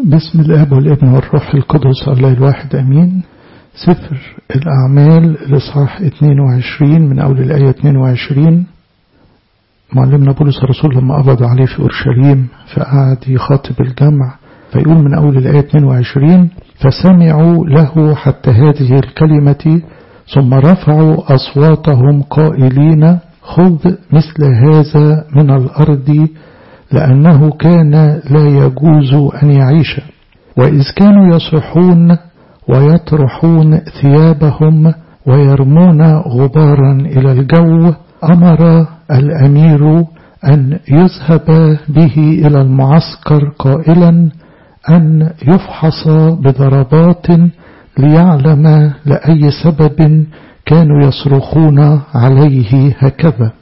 بسم الاب والابن والروح القدس الله الواحد امين سفر الاعمال الاصحاح 22 من اول الايه 22 معلمنا بولس الرسول لما قبض عليه في اورشليم فقعد يخاطب الجمع فيقول من اول الايه 22 فسمعوا له حتى هذه الكلمه ثم رفعوا اصواتهم قائلين خذ مثل هذا من الارض لأنه كان لا يجوز أن يعيش وإذ كانوا يصرحون ويطرحون ثيابهم ويرمون غبارا إلى الجو أمر الأمير أن يذهب به إلى المعسكر قائلا أن يفحص بضربات ليعلم لأي سبب كانوا يصرخون عليه هكذا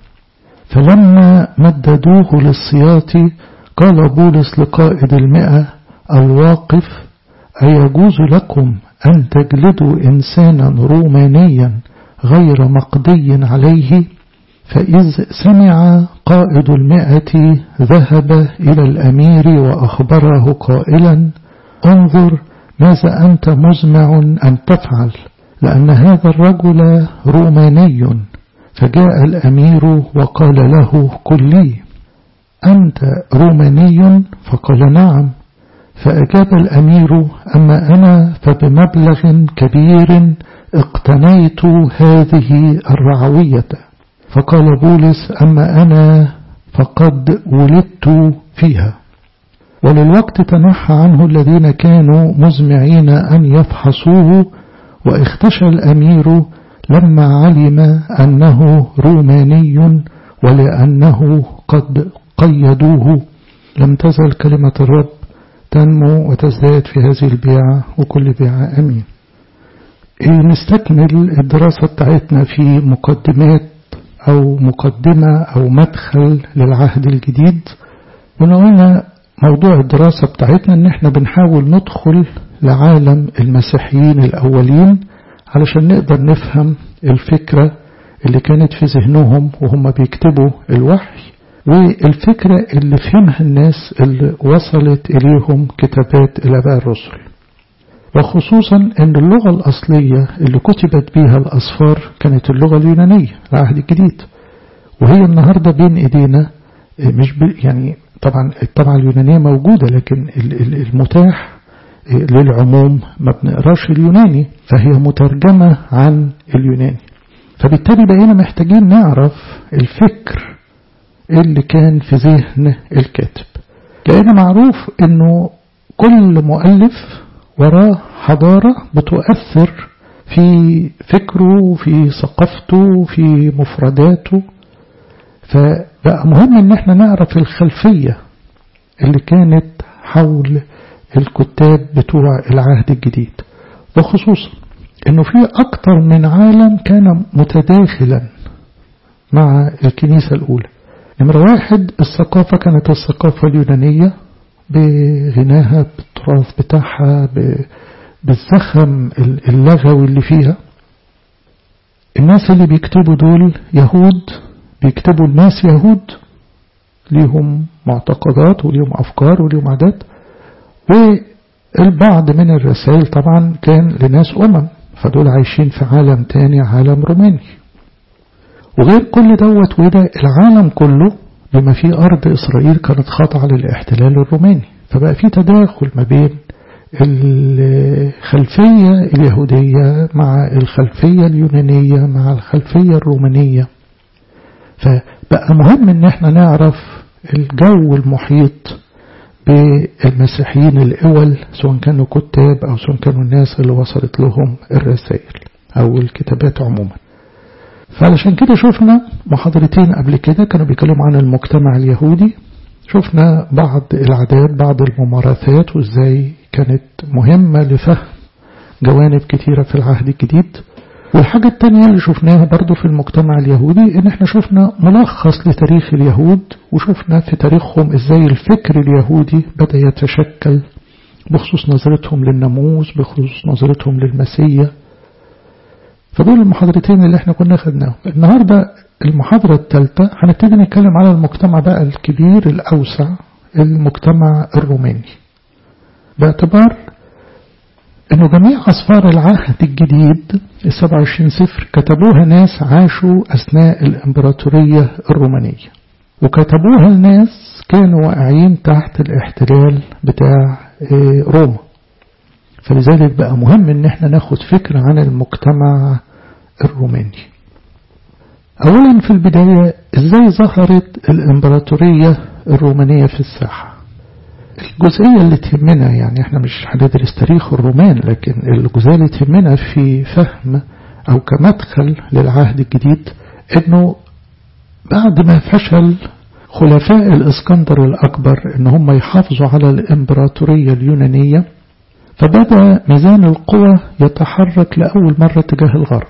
فلما مددوه للسياط قال بولس لقائد المئة الواقف أيجوز لكم أن تجلدوا إنسانا رومانيا غير مقضي عليه فإذ سمع قائد المئة ذهب إلى الأمير وأخبره قائلا انظر ماذا أنت مزمع أن تفعل لأن هذا الرجل روماني فجاء الأمير وقال له قل لي أنت روماني فقال نعم فأجاب الأمير أما أنا فبمبلغ كبير اقتنيت هذه الرعوية فقال بولس أما أنا فقد ولدت فيها وللوقت تنحى عنه الذين كانوا مزمعين أن يفحصوه واختشى الأمير لما علم أنه روماني ولأنه قد قيدوه لم تزل كلمة الرب تنمو وتزداد في هذه البيعة وكل بيعة أمين نستكمل الدراسة بتاعتنا في مقدمات أو مقدمة أو مدخل للعهد الجديد ونقولنا موضوع الدراسة بتاعتنا ان احنا بنحاول ندخل لعالم المسيحيين الأولين علشان نقدر نفهم الفكرة اللي كانت في ذهنهم وهم بيكتبوا الوحي والفكرة اللي فهمها الناس اللي وصلت إليهم كتابات الآباء الرسل وخصوصا أن اللغة الأصلية اللي كتبت بها الأصفار كانت اللغة اليونانية العهد الجديد وهي النهاردة بين إيدينا مش يعني طبعا الطبعة اليونانية موجودة لكن المتاح للعموم ما بنقراش اليوناني فهي مترجمة عن اليوناني فبالتالي بقينا محتاجين نعرف الفكر اللي كان في ذهن الكاتب لأن معروف انه كل مؤلف وراه حضارة بتؤثر في فكره في ثقافته في مفرداته فبقى مهم ان احنا نعرف الخلفية اللي كانت حول الكتاب بتوع العهد الجديد وخصوصا انه في اكتر من عالم كان متداخلا مع الكنيسة الاولى نمرة واحد الثقافة كانت الثقافة اليونانية بغناها بالتراث بتاعها بالزخم اللغوي اللي فيها الناس اللي بيكتبوا دول يهود بيكتبوا الناس يهود ليهم معتقدات وليهم أفكار وليهم عادات والبعض من الرسائل طبعا كان لناس أمم فدول عايشين في عالم تاني عالم روماني وغير كل دوت وده العالم كله بما فيه أرض إسرائيل كانت خاضعة للاحتلال الروماني فبقى في تداخل ما بين الخلفية اليهودية مع الخلفية اليونانية مع الخلفية الرومانية فبقى مهم ان احنا نعرف الجو المحيط بالمسيحيين الأول سواء كانوا كتاب أو سواء كانوا الناس اللي وصلت لهم الرسائل أو الكتابات عموما فعلشان كده شفنا محاضرتين قبل كده كانوا بيتكلموا عن المجتمع اليهودي شفنا بعض العادات بعض الممارسات وازاي كانت مهمة لفهم جوانب كتيرة في العهد الجديد والحاجة التانية اللي شفناها برضو في المجتمع اليهودي ان احنا شفنا ملخص لتاريخ اليهود وشفنا في تاريخهم ازاي الفكر اليهودي بدأ يتشكل بخصوص نظرتهم للناموس بخصوص نظرتهم للمسيح فدول المحاضرتين اللي احنا كنا خدناهم النهاردة المحاضرة الثالثة هنبتدي نتكلم على المجتمع بقى الكبير الأوسع المجتمع الروماني باعتبار انه جميع اسفار العهد الجديد ال 27 سفر كتبوها ناس عاشوا اثناء الامبراطورية الرومانية وكتبوها الناس كانوا واقعين تحت الاحتلال بتاع روما فلذلك بقى مهم ان احنا ناخد فكرة عن المجتمع الروماني اولا في البداية ازاي ظهرت الامبراطورية الرومانية في الساحة الجزئية اللي تهمنا يعني احنا مش هندرس تاريخ الرومان لكن الجزئية اللي تهمنا في فهم او كمدخل للعهد الجديد انه بعد ما فشل خلفاء الاسكندر الاكبر ان هم يحافظوا على الامبراطورية اليونانية فبدأ ميزان القوى يتحرك لأول مرة تجاه الغرب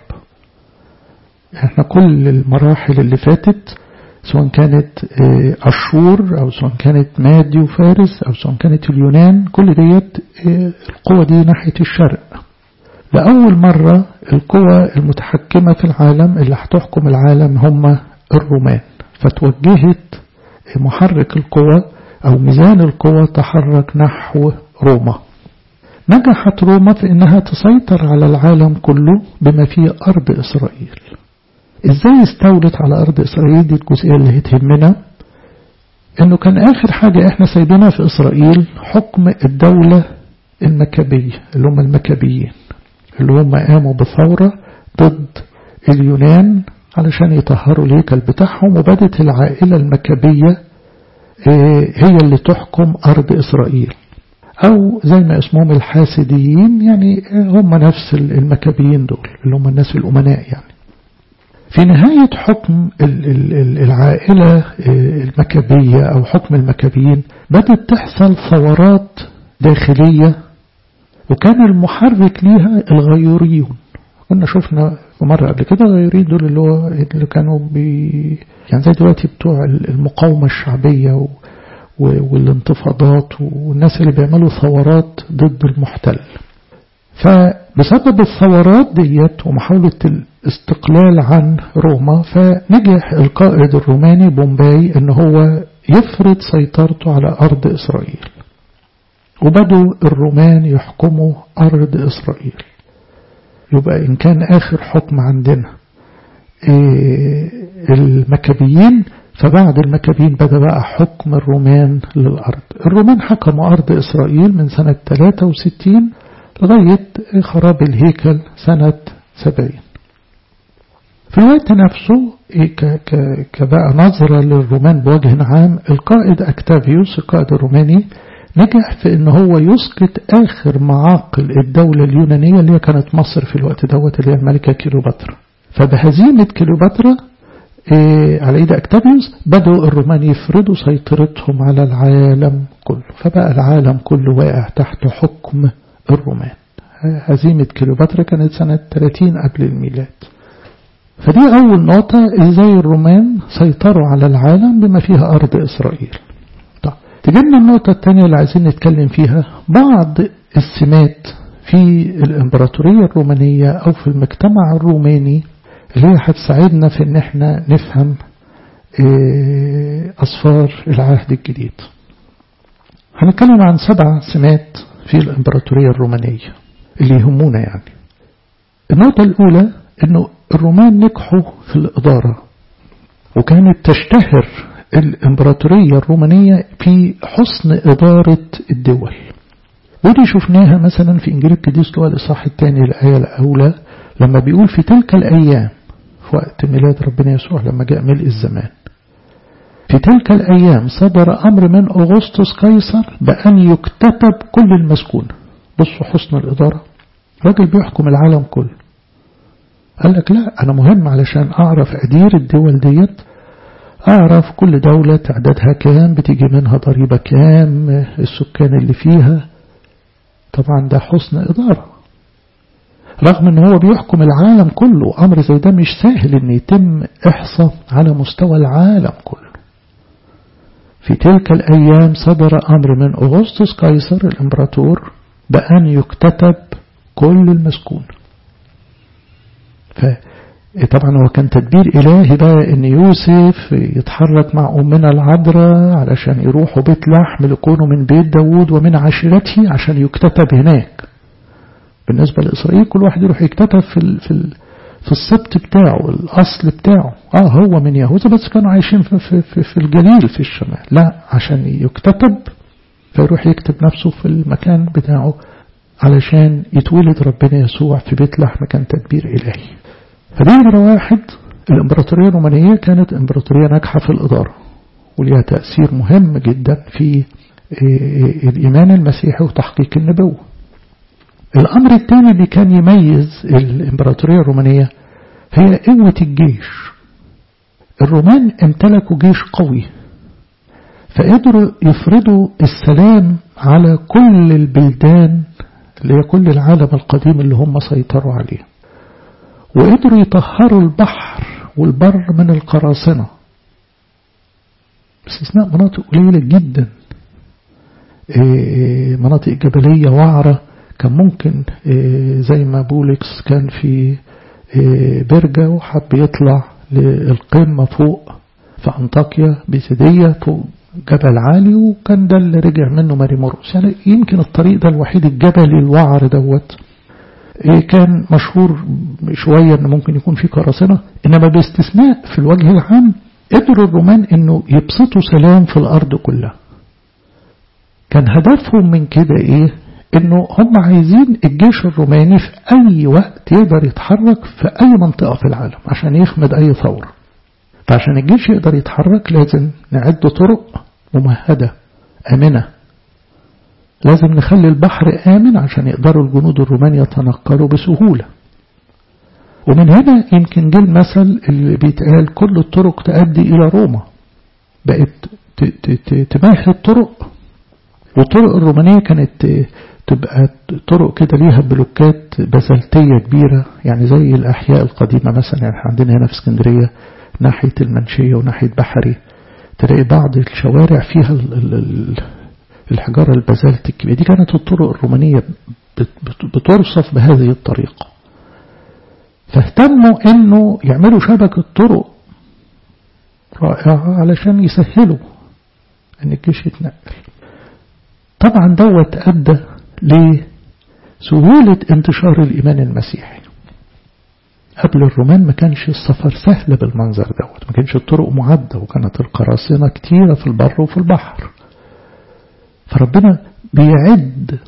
احنا كل المراحل اللي فاتت سواء كانت أشور أو سواء كانت مادي وفارس أو سواء كانت اليونان كل ديت القوة دي ناحية الشرق لأول مرة القوى المتحكمة في العالم اللي هتحكم العالم هم الرومان فتوجهت محرك القوى أو ميزان القوى تحرك نحو روما نجحت روما في أنها تسيطر على العالم كله بما فيه أرض إسرائيل إزاي استولت على أرض إسرائيل دي الجزئية اللي هتهمنا أنه كان آخر حاجة إحنا سايبينها في إسرائيل حكم الدولة المكابية اللي هم المكابيين اللي هم قاموا بثورة ضد اليونان علشان يطهروا الهيكل بتاعهم وبدت العائلة المكابية هي اللي تحكم أرض إسرائيل أو زي ما اسمهم الحاسديين يعني هم نفس المكابيين دول اللي هم الناس الأمناء يعني في نهاية حكم العائلة المكابية أو حكم المكابيين بدأت تحصل ثورات داخلية وكان المحرك ليها الغيوريون كنا شفنا في مرة قبل كده الغيوريين دول اللي, هو اللي كانوا بي يعني زي دلوقتي بتوع المقاومة الشعبية و والانتفاضات والناس اللي بيعملوا ثورات ضد المحتل فبسبب الثورات ديت ومحاولة الاستقلال عن روما فنجح القائد الروماني بومباي ان هو يفرض سيطرته على أرض إسرائيل وبدوا الرومان يحكموا أرض إسرائيل يبقى إن كان آخر حكم عندنا المكابيين فبعد المكابين بدأ بقى حكم الرومان للأرض الرومان حكموا أرض إسرائيل من سنة 63 لغاية خراب الهيكل سنة 70 في الوقت نفسه كبقى نظرة للرومان بوجه عام القائد أكتافيوس القائد الروماني نجح في ان هو يسقط اخر معاقل الدولة اليونانية اللي كانت مصر في الوقت دوت اللي هي الملكة كيلوباترا فبهزيمة كيلوباترا إيه على ايد اكتابيوس بدأوا الرومان يفرضوا سيطرتهم على العالم كله فبقى العالم كله واقع تحت حكم الرومان هزيمة كيلوباترا كانت سنة 30 قبل الميلاد فدي أول نقطة إزاي الرومان سيطروا على العالم بما فيها أرض إسرائيل طب تجينا النقطة الثانية اللي عايزين نتكلم فيها بعض السمات في الإمبراطورية الرومانية أو في المجتمع الروماني اللي هي هتساعدنا في ان احنا نفهم أصفار العهد الجديد هنتكلم عن سبع سمات في الإمبراطورية الرومانية اللي يهمونا يعني النقطة الأولى أنه الرومان نجحوا في الإدارة وكانت تشتهر الإمبراطورية الرومانية في حسن إدارة الدول ودي شفناها مثلا في إنجيل القديس لوقا الإصحاح الثاني الآية الأولى لما بيقول في تلك الأيام في وقت ميلاد ربنا يسوع لما جاء ملء الزمان في تلك الأيام صدر أمر من أغسطس قيصر بأن يكتتب كل المسكون بصوا حسن الإدارة راجل بيحكم العالم كله قال لك لا أنا مهم علشان أعرف أدير الدول ديت أعرف كل دولة تعدادها كام بتيجي منها ضريبة كام السكان اللي فيها طبعا ده حسن إدارة رغم ان هو بيحكم العالم كله امر زي ده مش سهل ان يتم احصاء على مستوى العالم كله في تلك الايام صدر امر من اغسطس قيصر الامبراطور بان يكتتب كل المسكون طبعا هو كان تدبير إلهي بقى إن يوسف يتحرك مع أمنا العذراء علشان يروحوا بيت لحم لكونه من بيت داوود ومن عشيرته عشان يكتتب هناك بالنسبة لإسرائيل كل واحد يروح يكتتب في ال في ال في السبت بتاعه الأصل بتاعه آه هو من يهوذا بس كانوا عايشين في, في, في, في الجليل في الشمال لا عشان يكتتب فيروح يكتب نفسه في المكان بتاعه علشان يتولد ربنا يسوع في بيت لحم كان تدبير إلهي فدي نمرة واحد الإمبراطورية الرومانية كانت إمبراطورية ناجحة في الإدارة وليها تأثير مهم جدا في الإيمان المسيحي وتحقيق النبوة الأمر الثاني اللي كان يميز الإمبراطورية الرومانية هي قوة الجيش الرومان امتلكوا جيش قوي فقدروا يفرضوا السلام على كل البلدان اللي هي كل العالم القديم اللي هم سيطروا عليه وقدروا يطهروا البحر والبر من القراصنة باستثناء مناطق قليلة جدا مناطق جبلية وعرة كان ممكن زي ما بولكس كان في برجة وحب يطلع للقمة فوق في أنطاكيا بيسيدية فوق جبل عالي وكان ده اللي رجع منه ماري مرقس يعني يمكن الطريق ده الوحيد الجبلي الوعر دوت كان مشهور شوية ان ممكن يكون فيه قراصنة انما باستثناء في الوجه العام قدروا الرومان انه يبسطوا سلام في الارض كلها كان هدفهم من كده ايه انه هم عايزين الجيش الروماني في اي وقت يقدر يتحرك في اي منطقة في العالم عشان يخمد اي ثورة فعشان الجيش يقدر يتحرك لازم نعد طرق ممهدة آمنة لازم نخلي البحر آمن عشان يقدروا الجنود الرومان يتنقلوا بسهولة ومن هنا يمكن جه المثل اللي بيتقال كل الطرق تؤدي إلى روما بقت تمهد طرق والطرق الرومانية كانت تبقى طرق كده ليها بلوكات بازلتية كبيرة يعني زي الأحياء القديمة مثلا يعني عندنا هنا في اسكندرية ناحية المنشية وناحية بحري تلاقي بعض الشوارع فيها ال ال ال الحجارة البازلت الكبيرة دي كانت الطرق الرومانية بترصف بهذه الطريقة فاهتموا انه يعملوا شبكة طرق رائعة علشان يسهلوا ان الجيش يتنقل طبعا دوت ادى لسهولة انتشار الايمان المسيحي قبل الرومان ما كانش السفر سهل بالمنظر دوت ما كانش الطرق معدة وكانت القراصنة كتيرة في البر وفي البحر فربنا بيعد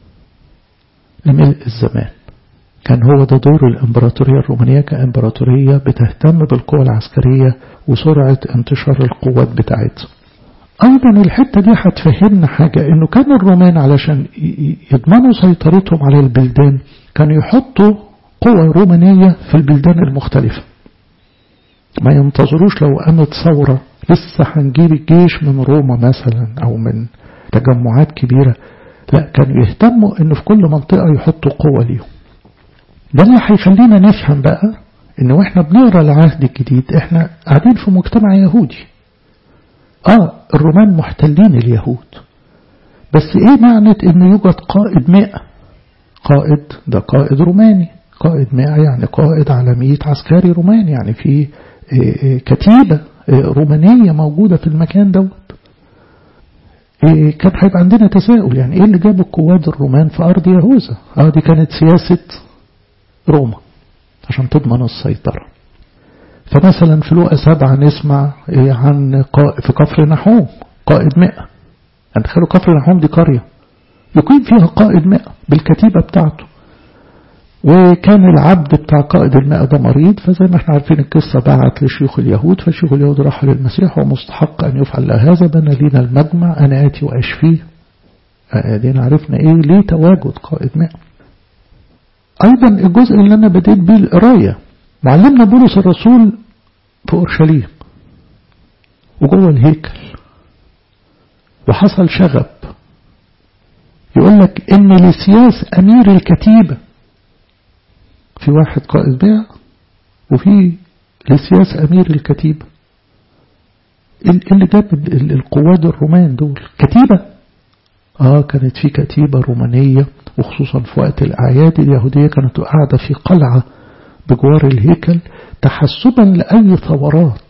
لملء الزمان كان هو ده دور الإمبراطورية الرومانية كإمبراطورية بتهتم بالقوة العسكرية وسرعة انتشار القوات بتاعتها أيضا الحتة دي هتفهمنا حاجة إنه كان الرومان علشان يضمنوا سيطرتهم على البلدان كانوا يحطوا قوة رومانية في البلدان المختلفة ما ينتظروش لو قامت ثورة لسه هنجيب الجيش من روما مثلا أو من تجمعات كبيرة لا كانوا يهتموا إنه في كل منطقة يحطوا قوة ليهم ده اللي هيخلينا نفهم بقى إنه وإحنا بنقرا العهد الجديد إحنا قاعدين في مجتمع يهودي آه الرومان محتلين اليهود بس إيه معنى إنه يوجد قائد مئة قائد ده قائد روماني قائد مئة يعني قائد على مئة عسكري روماني يعني في كتيبة رومانية موجودة في المكان دوت كان هيبقى عندنا تساؤل يعني ايه اللي جاب القوات الرومان في ارض يهوذا اه دي كانت سياسة روما عشان تضمن السيطرة فمثلا في لوقا سبعة نسمع عن في كفر نحوم قائد مئة يعني تخيلوا كفر نحوم دي قرية يقيم فيها قائد مئة بالكتيبة بتاعته وكان العبد بتاع قائد الماء ده مريض فزي ما احنا عارفين القصة بعت لشيوخ اليهود فشيوخ اليهود راحوا للمسيح ومستحق أن يفعل هذا بنى لنا المجمع أنا آتي وأشفيه أدينا عرفنا إيه ليه تواجد قائد ماء أيضا الجزء اللي أنا بديت بيه القراية معلمنا بولس الرسول في أورشليم وجوه الهيكل وحصل شغب يقول لك إن لسياس أمير الكتيبة في واحد قائد بيع وفي لسياس أمير الكتيبة اللي جاب القواد الرومان دول كتيبة آه كانت في كتيبة رومانية وخصوصا في وقت الأعياد اليهودية كانت قاعدة في قلعة بجوار الهيكل تحسبا لأي ثورات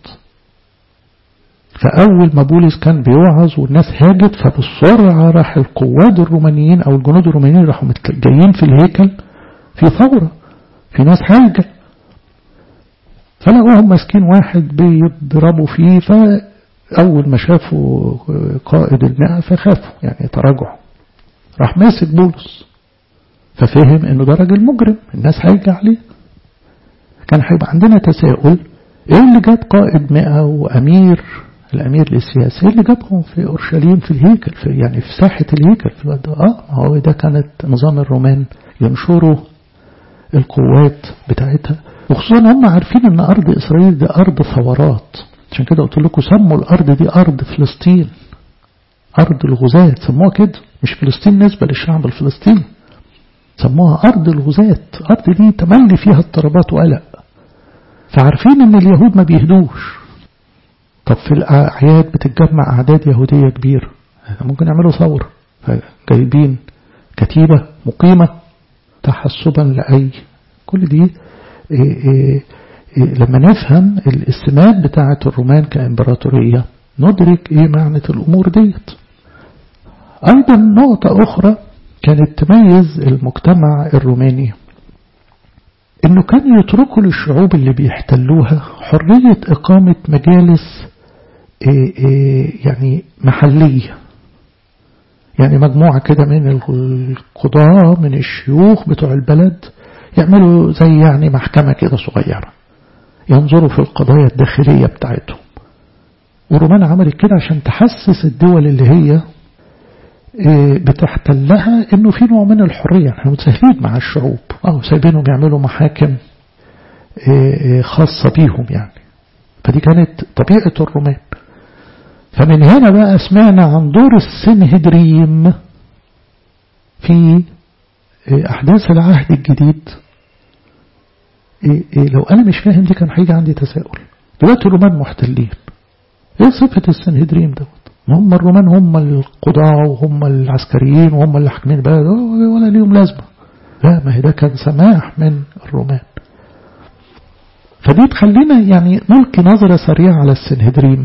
فأول ما بولس كان بيوعظ والناس هاجت فبسرعة راح القواد الرومانيين أو الجنود الرومانيين راحوا جايين في الهيكل في ثورة في ناس هاجة فلقوهم ماسكين واحد بيضربوا فيه فأول ما شافوا قائد المئة فخافوا يعني تراجعوا راح ماسك بولس ففهم انه ده راجل مجرم الناس هايجة عليه كان هيبقى عندنا تساؤل ايه اللي جاب قائد مئة وامير الامير للسياسة ايه اللي جابهم في اورشليم في الهيكل في يعني في ساحة الهيكل في اه هو ده كانت نظام الرومان ينشروا القوات بتاعتها وخصوصا هم عارفين ان ارض اسرائيل دي ارض ثورات عشان كده قلت لكم سموا الارض دي ارض فلسطين ارض الغزاة سموها كده مش فلسطين نسبة للشعب الفلسطيني سموها أرض الغزاة أرض دي تملي فيها اضطرابات وقلق فعارفين ان اليهود ما بيهدوش طب في الأعياد بتتجمع أعداد يهودية كبيرة ممكن يعملوا ثورة فجايبين كتيبة مقيمة تحسبا لأي كل دي إيه إيه إيه لما نفهم السمات بتاعة الرومان كإمبراطورية ندرك إيه معنى الأمور ديت أيضا نقطة أخرى كانت تميز المجتمع الروماني انه كان يتركوا للشعوب اللي بيحتلوها حرية اقامة مجالس يعني محلية يعني مجموعة كده من القضاة من الشيوخ بتوع البلد يعملوا زي يعني محكمة كده صغيرة ينظروا في القضايا الداخلية بتاعتهم ورومان عملت كده عشان تحسس الدول اللي هي بتحتلها انه في نوع من الحرية احنا متساهلين مع الشعوب اه سايبينهم يعملوا محاكم خاصة بيهم يعني فدي كانت طبيعة الرومان فمن هنا بقى سمعنا عن دور السنهدريم في أحداث العهد الجديد لو أنا مش فاهم دي كان هيجي عندي تساؤل دلوقتي الرومان محتلين ايه صفة السنهدريم دوت هم الرومان هم القضاة وهم العسكريين وهم اللي حاكمين البلد ولا ليهم لازمة لا ما هي ده كان سماح من الرومان فدي تخلينا يعني نلقي نظرة سريعة على السنهدريم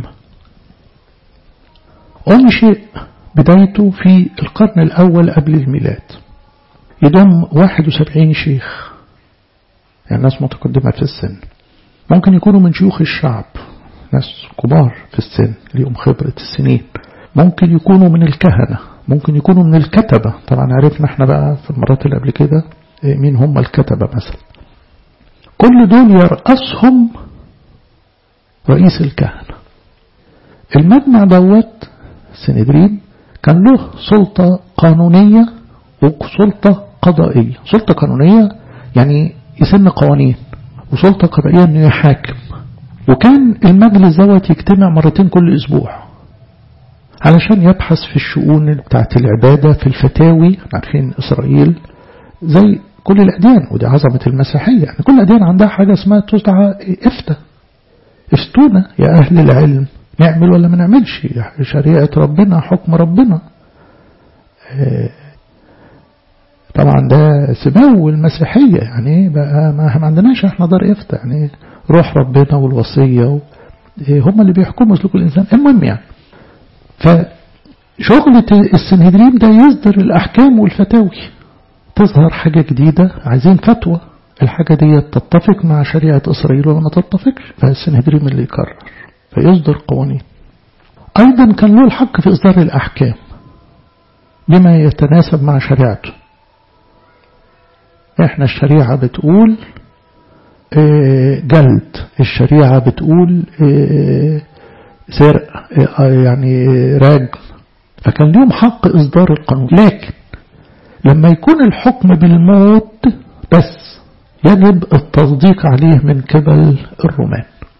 أنشئ بدايته في القرن الأول قبل الميلاد يضم 71 شيخ يعني ناس متقدمة في السن ممكن يكونوا من شيوخ الشعب ناس كبار في السن ليهم خبرة السنين ممكن يكونوا من الكهنة ممكن يكونوا من الكتبة طبعا عرفنا احنا بقى في المرات اللي قبل كده مين هم الكتبة مثلا كل دول يرأسهم رئيس الكهنة المجمع دوت سندرين كان له سلطة قانونية وسلطة قضائية سلطة قانونية يعني يسن قوانين وسلطة قضائية انه يحاكم وكان المجلس دوت يجتمع مرتين كل اسبوع علشان يبحث في الشؤون بتاعت العبادة في الفتاوي عارفين إسرائيل زي كل الأديان ودي عظمة المسيحية يعني كل الأديان عندها حاجة اسمها تدعى إفتة افتونا يا أهل العلم نعمل ولا ما نعملش شريعة ربنا حكم ربنا طبعا ده سمو المسيحية يعني بقى ما عندناش احنا دار افتة يعني روح ربنا والوصية هم اللي بيحكموا سلوك الإنسان المهم يعني فشغلة السنهدريم ده يصدر الأحكام والفتاوي تظهر حاجة جديدة عايزين فتوى الحاجة دي تتفق مع شريعة إسرائيل ولا ما تتفقش فالسنهدريم اللي يقرر فيصدر قوانين أيضا كان له الحق في إصدار الأحكام بما يتناسب مع شريعته احنا الشريعة بتقول جلد الشريعة بتقول سرق يعني راجم فكان ليهم حق إصدار القانون لكن لما يكون الحكم بالموت بس يجب التصديق عليه من قبل الرومان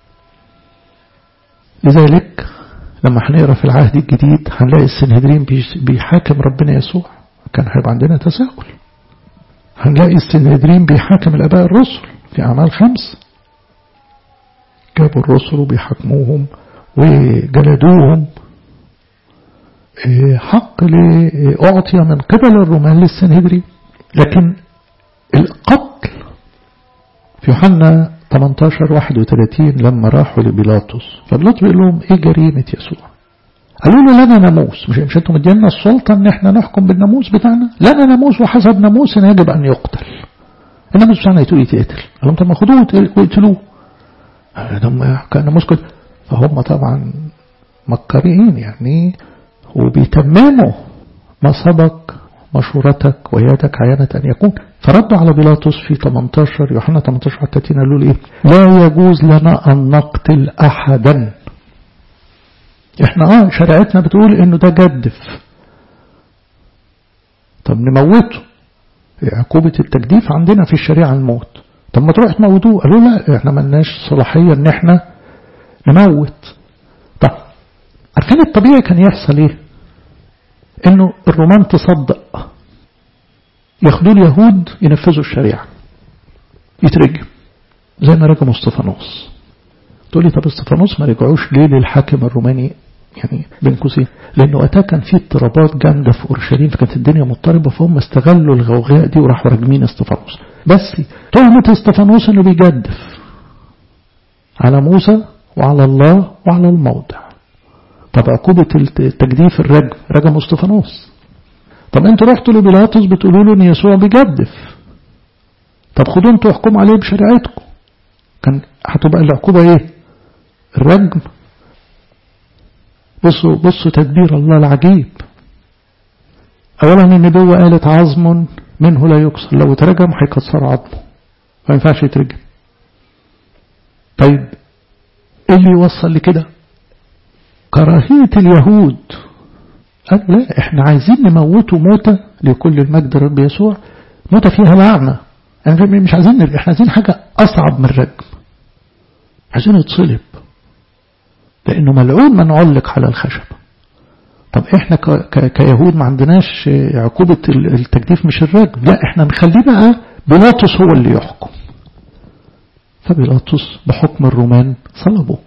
لذلك لما هنقرا في العهد الجديد هنلاقي السنهدرين بيحاكم ربنا يسوع كان هيبقى عندنا تساؤل هنلاقي السنهدرين بيحاكم الاباء الرسل في اعمال خمس جابوا الرسل وبيحاكموهم وجلدوهم حق أعطي من قبل الرومان للسنهدري لكن القتل في يوحنا 18 31 لما راحوا لبيلاطس فبيلاطس بيقول لهم ايه جريمة يسوع قالوا له لنا ناموس مش مش انتم مدينا السلطة ان احنا نحكم بالناموس بتاعنا لنا ناموس وحسب ناموسنا يجب ان يقتل الناموس بتاعنا يتقتل قال لهم طب ما خدوه واقتلوه كان ناموس كده فهم طبعا مكرين يعني وبيتمموا ما سبق مشورتك وياتك عيانة أن يكون فردوا على بيلاطس في 18 يوحنا 18 30 قالوا له إيه لا يجوز لنا أن نقتل أحدا احنا اه شريعتنا بتقول انه ده جدف طب نموته عقوبة التجديف عندنا في الشريعة الموت طب ما تروح تموتوه قالوا لا احنا ملناش صلاحية ان احنا نموت طب عارفين الطبيعي كان يحصل ايه انه الرومان تصدق ياخدوا اليهود ينفذوا الشريعة يترجم زي ما رجموا استفانوس تقول لي طب استفانوس ما رجعوش ليه للحاكم الروماني يعني بين قوسين لانه وقتها كان في اضطرابات جامده في اورشليم فكانت الدنيا مضطربه فهم استغلوا الغوغاء دي وراحوا راجمين استفانوس بس تهمه استفانوس انه بيجدف على موسى وعلى الله وعلى الموضع طب عقوبة التجديف الرجم رجم استفانوس طب انتوا رحتوا لبيلاطس بتقولوا له ان يسوع بيجدف طب خدوا انتوا احكموا عليه بشريعتكم كان هتبقى العقوبة ايه الرجم بصوا بصوا تدبير الله العجيب اولا النبوة قالت عظم منه لا يكسر لو اترجم هيكسر عظمه ما ينفعش يترجم طيب ايه اللي يوصل لكده كراهية اليهود قال لا احنا عايزين نموته موتة لكل المجد رب يسوع موتة فيها لعنة يعني مش عايزين نرجع احنا عايزين حاجة أصعب من الرجم عايزين يتصلب لأنه ملعون من علق على الخشب طب احنا كيهود ما عندناش عقوبة التجديف مش الرجم لا احنا نخليه بقى بيلاطس هو اللي يحكم فبيلاطس بحكم الرومان صلبه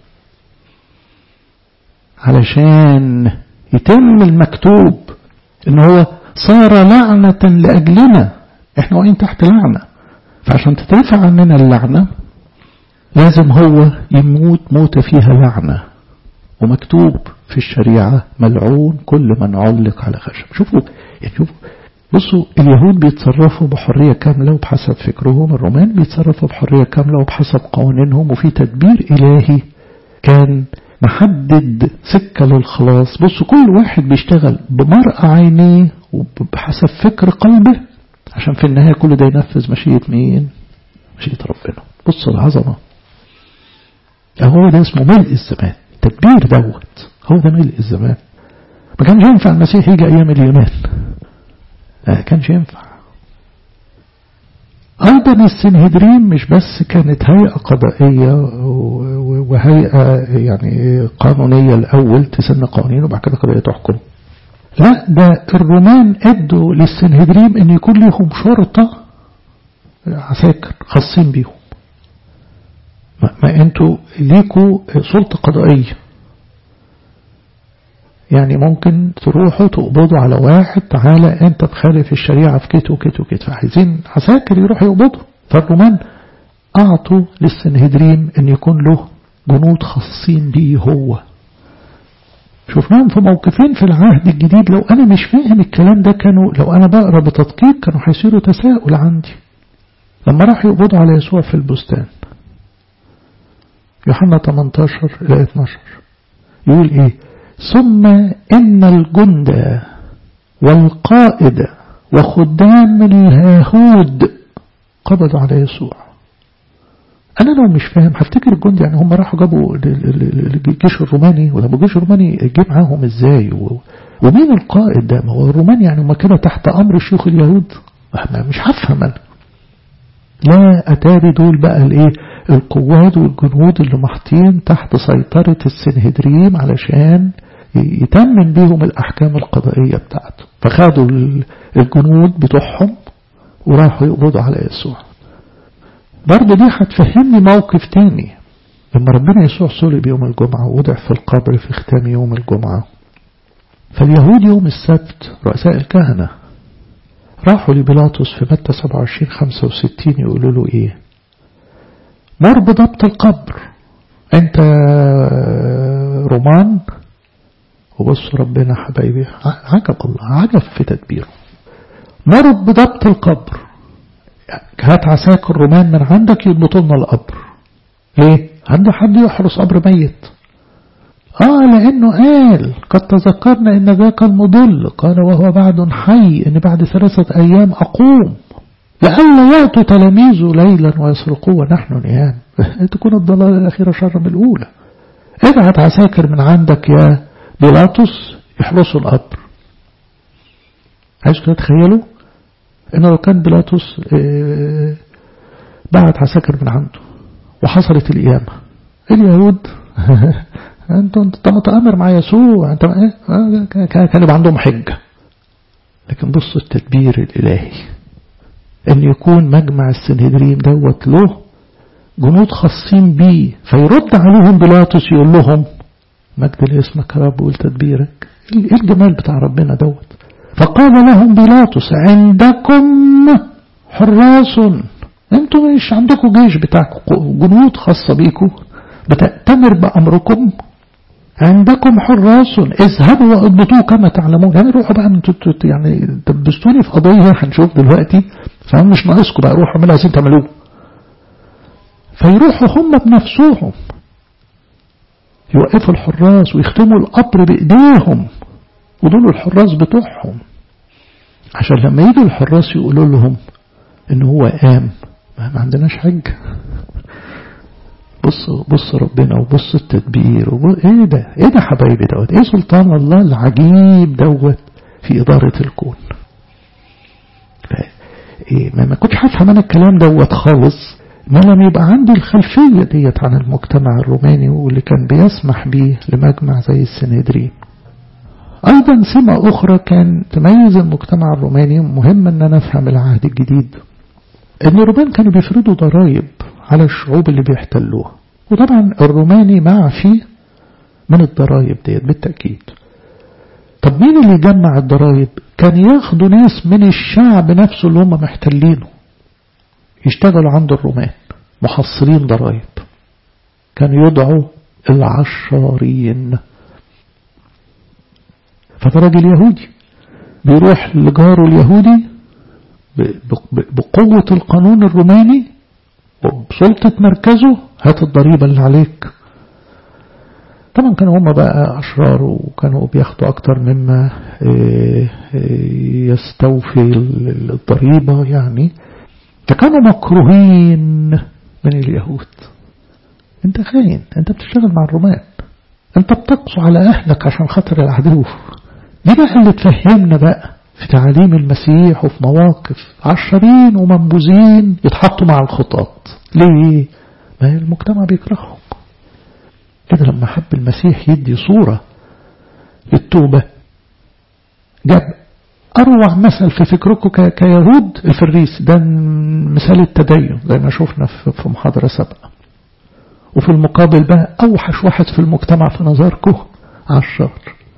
علشان يتم المكتوب ان هو صار لعنة لأجلنا احنا واقعين تحت لعنة فعشان تترفع عننا اللعنة لازم هو يموت موتة فيها لعنة ومكتوب في الشريعة ملعون كل من علق على خشب شوفوا يعني شوفوا بصوا اليهود بيتصرفوا بحرية كاملة وبحسب فكرهم الرومان بيتصرفوا بحرية كاملة وبحسب قوانينهم وفي تدبير إلهي كان محدد سكة للخلاص بصوا كل واحد بيشتغل بمرأة عينيه وبحسب فكر قلبه عشان في النهاية كل ده ينفذ مشيئة مين مشيئة ربنا بصوا العظمة هو ده اسمه ملء الزمان التدبير دوت هو ده ملء الزمان ما كانش ينفع المسيح يجي أيام اليونان ما كانش ينفع أيضا السنهدرين مش بس كانت هيئة قضائية وهيئة يعني قانونية الأول تسن قوانين وبعد كده قضية تحكم لا ده الرومان ادوا للسنهدرين ان يكون لهم شرطة عساكر خاصين بيهم ما, ما انتوا ليكوا سلطة قضائية يعني ممكن تروحوا تقبضوا على واحد تعالى انت تخالف الشريعة في كت وكت وكت فعايزين عساكر يروحوا يقبضوا فالرومان اعطوا للسنهدرين ان يكون له جنود خاصين بيه هو شفناهم في موقفين في العهد الجديد لو انا مش فاهم الكلام ده كانوا لو انا بقرا بتدقيق كانوا هيصيروا تساؤل عندي لما راحوا يقبضوا على يسوع في البستان يوحنا 18 إلى 12 يقول إيه ثم إن الجند والقائد وخدام اليهود قبضوا على يسوع أنا لو مش فاهم هفتكر الجند يعني هم راحوا جابوا الجيش الروماني ولا الجيش الروماني جه معاهم إزاي ومين القائد ده ما هو الرومان يعني هم كانوا تحت أمر شيوخ اليهود مش هفهم أنا لا أتاري دول بقى الإيه القوات والجنود اللي محطين تحت سيطرة السنهدريم علشان يتمم بيهم الأحكام القضائية بتاعته فخدوا الجنود بتوعهم وراحوا يقبضوا على يسوع برضه دي هتفهمني موقف تاني لما ربنا يسوع صلب يوم الجمعة ووضع في القبر في ختام يوم الجمعة فاليهود يوم السبت رؤساء الكهنة راحوا لبيلاطس في متى 27 65 يقولوا له ايه مر بضبط القبر انت رومان وبص ربنا حبايبي عجب الله عجب في تدبيره مر بضبط القبر هات عساكر رومان من عندك يضبطوا لنا القبر ليه؟ عنده حد يحرس قبر ميت اه لانه قال قد تذكرنا ان ذاك المضل قال وهو بعد حي ان بعد ثلاثة ايام اقوم لئلا يأتوا تلاميذه ليلا ويسرقوه ونحن نيام تكون الضلالة الأخيرة شر من الأولى ابعت عساكر من عندك يا بيلاطس يحرسوا القبر عايز كده تخيلوا انه لو كان بيلاطس بعت عساكر من عنده وحصلت القيامة اليهود انت انت متآمر مع يسوع انت ايه كان يبقى عندهم حجة لكن بصوا التدبير الإلهي ان يكون مجمع السنهدرين دوت له جنود خاصين بيه فيرد عليهم بيلاطس يقول لهم مجد لاسمك يا رب ولتدبيرك ايه الجمال بتاع ربنا دوت فقال لهم بيلاطس عندكم حراس انتم مش عندكم جيش بتاعكم جنود خاصة بيكم بتأتمر بأمركم عندكم حراس اذهبوا واضبطوه كما تعلمون يعني روحوا بقى من يعني تبستوني في قضية هنشوف دلوقتي فهم مش ناقصكم بقى روحوا اعملوا عايزين تعملوه فيروحوا هم بنفسهم يوقفوا الحراس ويختموا القبر بإيديهم ودول الحراس بتوعهم عشان لما يجوا الحراس يقولوا لهم ان هو قام ما عندناش حجة بص بص ربنا وبص التدبير وبص ايه ده ايه ده حبايبي دوت ايه سلطان الله العجيب دوت في إدارة الكون إيه ما كنتش هفهم انا الكلام دوت خالص ما لم يبقى عندي الخلفية ديت عن المجتمع الروماني واللي كان بيسمح بيه لمجمع زي السنهدرين أيضا سمة أخرى كان تميز المجتمع الروماني مهم أن نفهم العهد الجديد أن الرومان كانوا بيفرضوا ضرائب على الشعوب اللي بيحتلوها وطبعا الروماني معفي من الضرائب ديت بالتأكيد طب مين اللي يجمع الضرائب كان ياخدوا ناس من الشعب نفسه اللي هم محتلينه يشتغلوا عند الرومان محصلين ضرائب كانوا يدعوا العشارين فده راجل يهودي بيروح لجاره اليهودي بقوة القانون الروماني وبسلطة مركزه هات الضريبة اللي عليك طبعا كانوا هم بقى أشرار وكانوا بياخدوا أكتر مما يستوفي الضريبة يعني فكانوا مكروهين من اليهود انت خاين انت بتشتغل مع الرومان انت بتقصوا على اهلك عشان خاطر العدو دي بقى اللي تفهمنا بقى في تعاليم المسيح وفي مواقف عشرين ومنبوذين يتحطوا مع الخطاط ليه ما المجتمع بيكرههم كده لما حب المسيح يدي صورة للتوبة جاب أروع مثل في فكركم كيهود الفريس ده مثال التدين زي ما شفنا في محاضرة سابقة وفي المقابل بقى أوحش واحد في المجتمع في نظركم عشار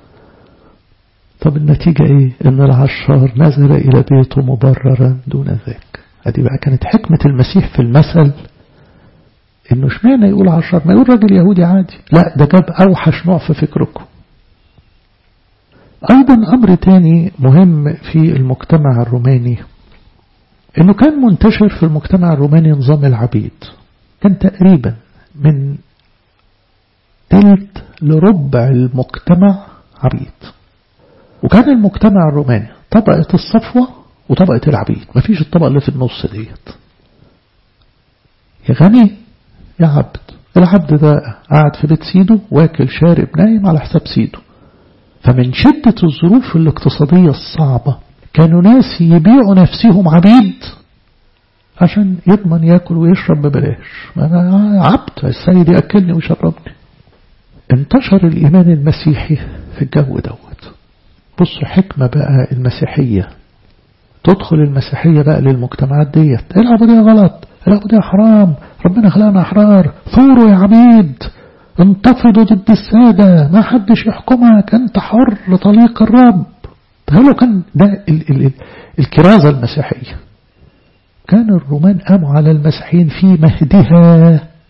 طب النتيجة ايه ان العشار نزل الى بيته مبررا دون ذاك ادي بقى كانت حكمة المسيح في المثل انه اشمعنى يقول عشار ما يقول راجل يهودي عادي لا ده جاب اوحش نوع في فكركم ايضا امر تاني مهم في المجتمع الروماني انه كان منتشر في المجتمع الروماني نظام العبيد كان تقريبا من تلت لربع المجتمع عبيد وكان المجتمع الروماني طبقة الصفوة وطبقة العبيد مفيش الطبقة اللي في النص ديت يا غني يا عبد العبد ده قاعد في بيت سيده واكل شارب نايم على حساب سيده فمن شدة الظروف الاقتصادية الصعبة كانوا ناس يبيعوا نفسهم عبيد عشان يضمن ياكل ويشرب ببلاش أنا عبد السيد يأكلني ويشربني انتشر الإيمان المسيحي في الجو دوت بصوا حكمة بقى المسيحية تدخل المسيحية بقى للمجتمعات ديت العبودية غلط العبودية حرام ربنا خلقنا أحرار ثوروا يا عبيد انتفضوا ضد السادة ما حدش يحكمك أنت حر لطليق الرب تخيلوا كان ده ال ال ال الكرازة المسيحية كان الرومان قاموا على المسيحيين في مهدها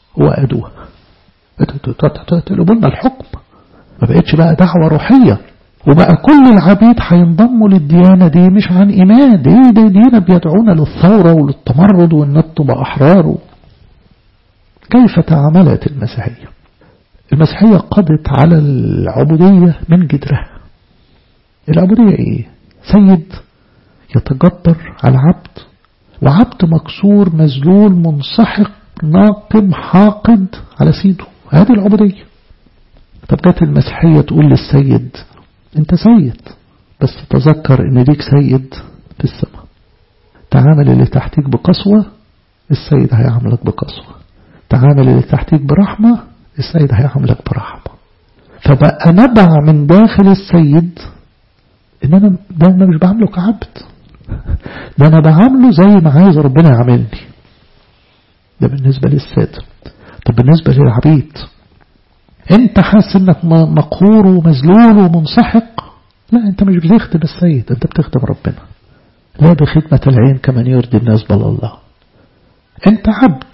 وأدوها تقلبوا لنا الحكم ما بقتش بقى دعوة روحية وبقى كل العبيد هينضموا للديانة دي مش عن إيمان دي دي ديانة بيدعونا للثورة وللتمرد وإن تبقى أحرار كيف تعاملت المسيحية المسيحية قضت على العبودية من جدرها العبودية إيه سيد يتجبر على عبد وعبد مكسور مذلول منسحق ناقم حاقد على سيده هذه العبودية طب جت المسيحية تقول للسيد انت سيد بس تذكر ان ليك سيد في السماء تعامل اللي تحتيك بقسوة السيد هيعاملك بقسوة تعامل اللي تحتيك برحمة السيد هيعاملك برحمة فبقى نبع من داخل السيد ان انا ده انا مش بعامله كعبد ده انا بعامله زي ما عايز ربنا يعاملني ده بالنسبة للسادة طب بالنسبة للعبيد انت حاسس انك مقهور ومذلول ومنسحق لا انت مش بتخدم السيد انت بتخدم ربنا لا بخدمة العين كمن يرضي الناس بل الله انت عبد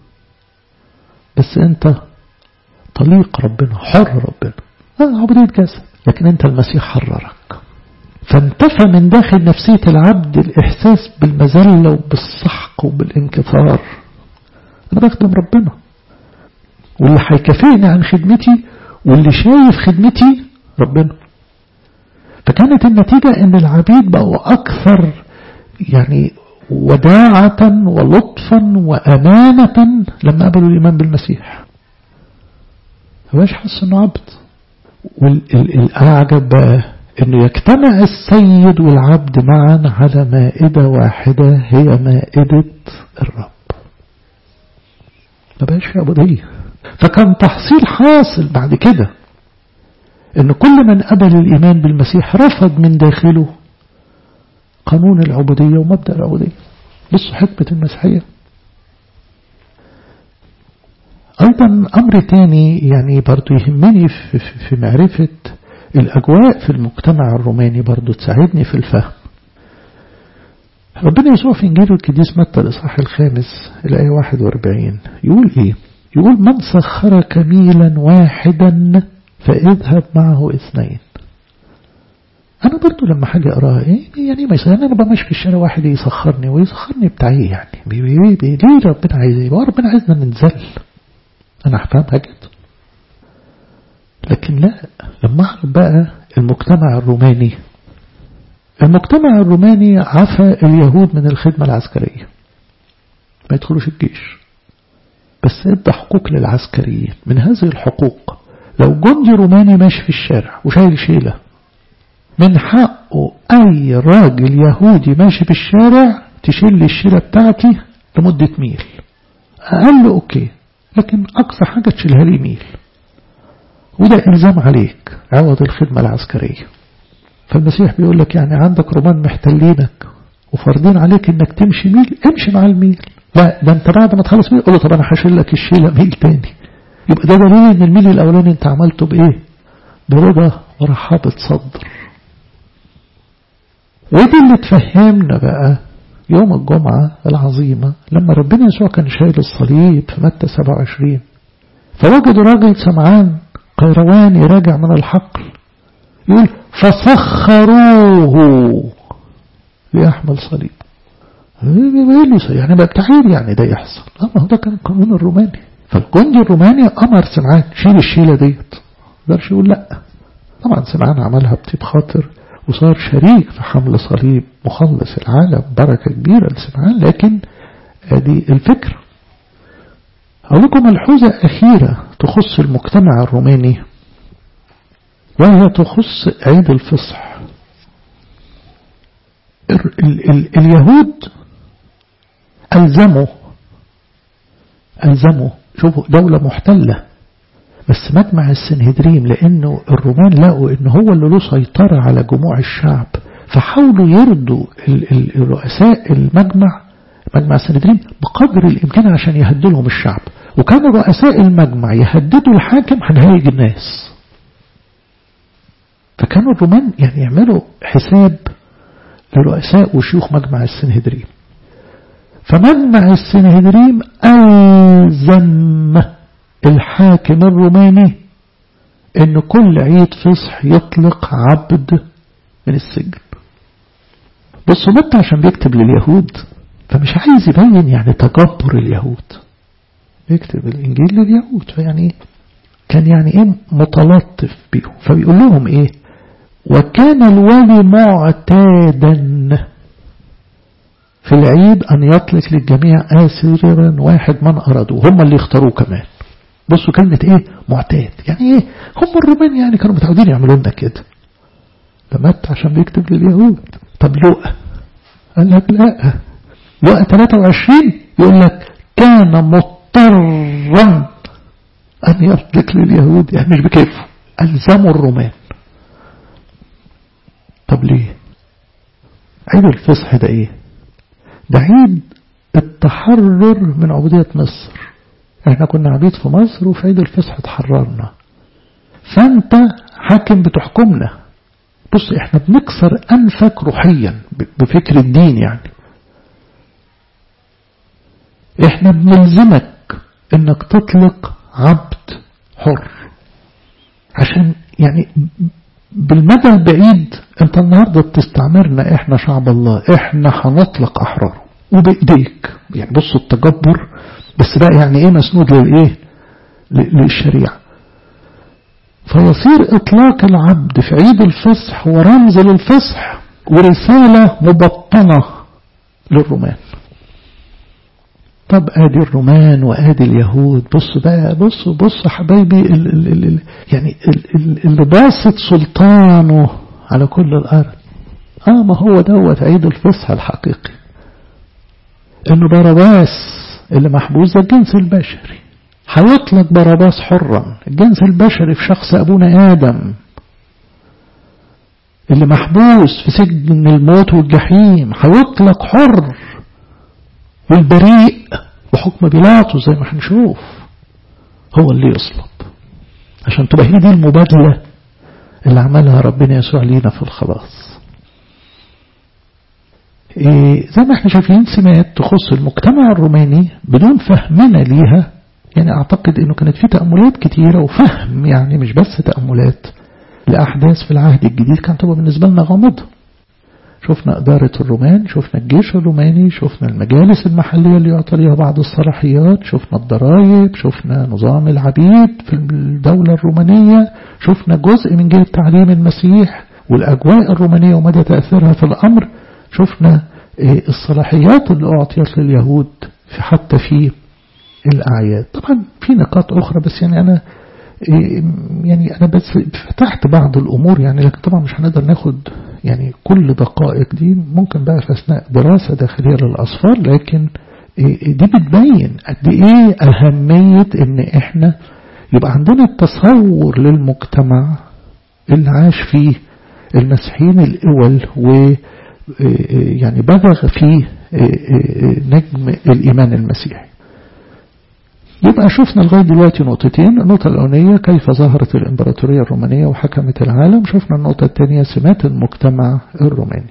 بس انت طليق ربنا حر ربنا اه عبودية جسد لكن انت المسيح حررك فانتفى من داخل نفسية العبد الإحساس بالمذلة وبالسحق وبالانكسار أنا بخدم ربنا واللي هيكافئني عن خدمتي واللي شايف خدمتي ربنا فكانت النتيجة ان العبيد بقوا أكثر يعني وداعة ولطفا وأمانة لما قبلوا الإيمان بالمسيح مبقاش حس انه عبد والأعجب بقى انه يجتمع السيد والعبد معا على مائدة واحدة هي مائدة الرب ما بقاش في عبودية فكان تحصيل حاصل بعد كده ان كل من قبل الايمان بالمسيح رفض من داخله قانون العبودية ومبدأ العبودية بصوا حكمة المسيحية أيضا أمر تاني يعني برضو يهمني في, في معرفة الأجواء في المجتمع الروماني برضو تساعدني في الفهم ربنا يسوع في إنجيل القديس متى الإصحاح الخامس الآية 41 يقول إيه؟ يقول من سخرك ميلا واحدا فاذهب معه اثنين أنا برضو لما حاجة أقراها إيه يعني ما يسخرني أنا بمشي في الشارع واحد يسخرني ويسخرني بتاع إيه يعني بي بي بي ليه ربنا عايز إيه؟ ربنا عايزنا ننزل أنا هفهمها كده لكن لا لما أعرف بقى المجتمع الروماني المجتمع الروماني عفى اليهود من الخدمة العسكرية ما يدخلوش الجيش بس ادى حقوق للعسكريين من هذه الحقوق لو جندي روماني ماشي في الشارع وشايل شيلة من حقه أي راجل يهودي ماشي في الشارع تشيل الشيلة بتاعتي لمدة ميل أقل أوكي لكن أقصى حاجة تشيلها لي ميل وده إلزام عليك عوض الخدمة العسكرية فالمسيح بيقول لك يعني عندك رومان محتلينك وفرضين عليك انك تمشي ميل امشي مع الميل لا ده انت بعد ما تخلص ميل قول له طب انا هشيل لك الشيله ميل تاني يبقى ده دليل ان الميل الاولاني انت عملته بايه برضا ورحابة صدر ودي اللي تفهمنا بقى يوم الجمعة العظيمة لما ربنا يسوع كان شايل الصليب في متى 27 فوجدوا راجل سمعان قيرواني راجع من الحقل يقول فسخروه ليحمل صليب يعني بقى بتعير يعني ده يحصل ما هو ده كان القانون الروماني فالجندي الروماني أمر سمعان شيل الشيلة ديت مقدرش يقول لا طبعا سمعان عملها بطيب خاطر وصار شريك في حمل صليب مخلص العالم بركة كبيرة لسمعان لكن دي الفكرة أقول لكم ملحوظة أخيرة تخص المجتمع الروماني وهي تخص عيد الفصح ال ال اليهود ألزموا ألزموا شوفوا دولة محتلة بس مجمع السنهدريم لأنه الرومان لقوا إن هو اللي له سيطرة على جموع الشعب فحاولوا يرضوا الرؤساء المجمع مجمع السنهدريم بقدر الإمكان عشان يهدوا لهم الشعب وكانوا رؤساء المجمع يهددوا الحاكم هنهايج الناس فكانوا الرومان يعني يعملوا حساب لرؤساء وشيوخ مجمع السنهدريم فمجمع السنهدريم ألزم الحاكم الروماني ان كل عيد فصح يطلق عبد من السجن بصوا متى عشان بيكتب لليهود فمش عايز يبين يعني تجبر اليهود بيكتب الانجيل لليهود فيعني كان يعني ايه متلطف بيهم فبيقول لهم ايه وكان الوالي معتادا في العيد أن يطلق للجميع آسرا واحد من أرادوه هم اللي يختاروه كمان بصوا كلمة إيه معتاد يعني إيه هم الرومان يعني كانوا متعودين يعملوا لنا كده فمات عشان بيكتب لليهود طب لؤى قال لك لا لؤى 23 يقول لك كان مضطرا أن يطلق لليهود يعني مش بكيفه ألزموا الرومان طب ليه عيد الفصح ده ايه ده عيد التحرر من عبودية مصر احنا كنا عبيد في مصر وفي عيد الفصح اتحررنا فانت حاكم بتحكمنا بص احنا بنكسر انفك روحيا بفكر الدين يعني احنا بنلزمك انك تطلق عبد حر عشان يعني بالمدى البعيد انت النهاردة بتستعمرنا احنا شعب الله احنا هنطلق احرار وبايديك يعني بصوا التجبر بس بقى يعني ايه مسنود للايه للشريعة فيصير اطلاق العبد في عيد الفصح ورمز للفصح ورسالة مبطنة للرومان طب ادي الرومان وادي اليهود بص بقى بص بص حبايبي ال ال ال يعني اللي باسط سلطانه على كل الارض اه ما هو دوت عيد الفصح الحقيقي انه باراباس اللي محبوس ده الجنس البشري هيطلق باراباس حرا الجنس البشري في شخص ابونا ادم اللي محبوس في سجن الموت والجحيم هيطلق حر والبريء بحكم بيلاطس زي ما هنشوف هو اللي يصلب عشان تبقى هي دي المبادلة اللي عملها ربنا يسوع لينا في الخلاص إيه زي ما احنا شايفين سمات تخص المجتمع الروماني بدون فهمنا ليها يعني اعتقد انه كانت في تأملات كتيرة وفهم يعني مش بس تأملات لأحداث في العهد الجديد كانت تبقى بالنسبة لنا غامضة شفنا إدارة الرومان شفنا الجيش الروماني شفنا المجالس المحلية اللي يعطى ليها بعض الصلاحيات شفنا الضرائب شفنا نظام العبيد في الدولة الرومانية شفنا جزء من جهة تعليم المسيح والأجواء الرومانية ومدى تأثيرها في الأمر شفنا الصلاحيات اللي أعطيت لليهود في حتى في الأعياد طبعا في نقاط أخرى بس يعني أنا يعني أنا بس فتحت بعض الأمور يعني لكن طبعا مش هنقدر ناخد يعني كل دقائق دي ممكن بقى في أثناء دراسة داخلية للأصفار لكن دي بتبين قد إيه أهمية إن إحنا يبقى عندنا التصور للمجتمع اللي عاش فيه المسيحيين الأول و يعني بلغ فيه نجم الإيمان المسيحي يبقى شفنا لغاية دلوقتي نقطتين النقطة الأولانية كيف ظهرت الإمبراطورية الرومانية وحكمت العالم شفنا النقطة الثانية سمات المجتمع الروماني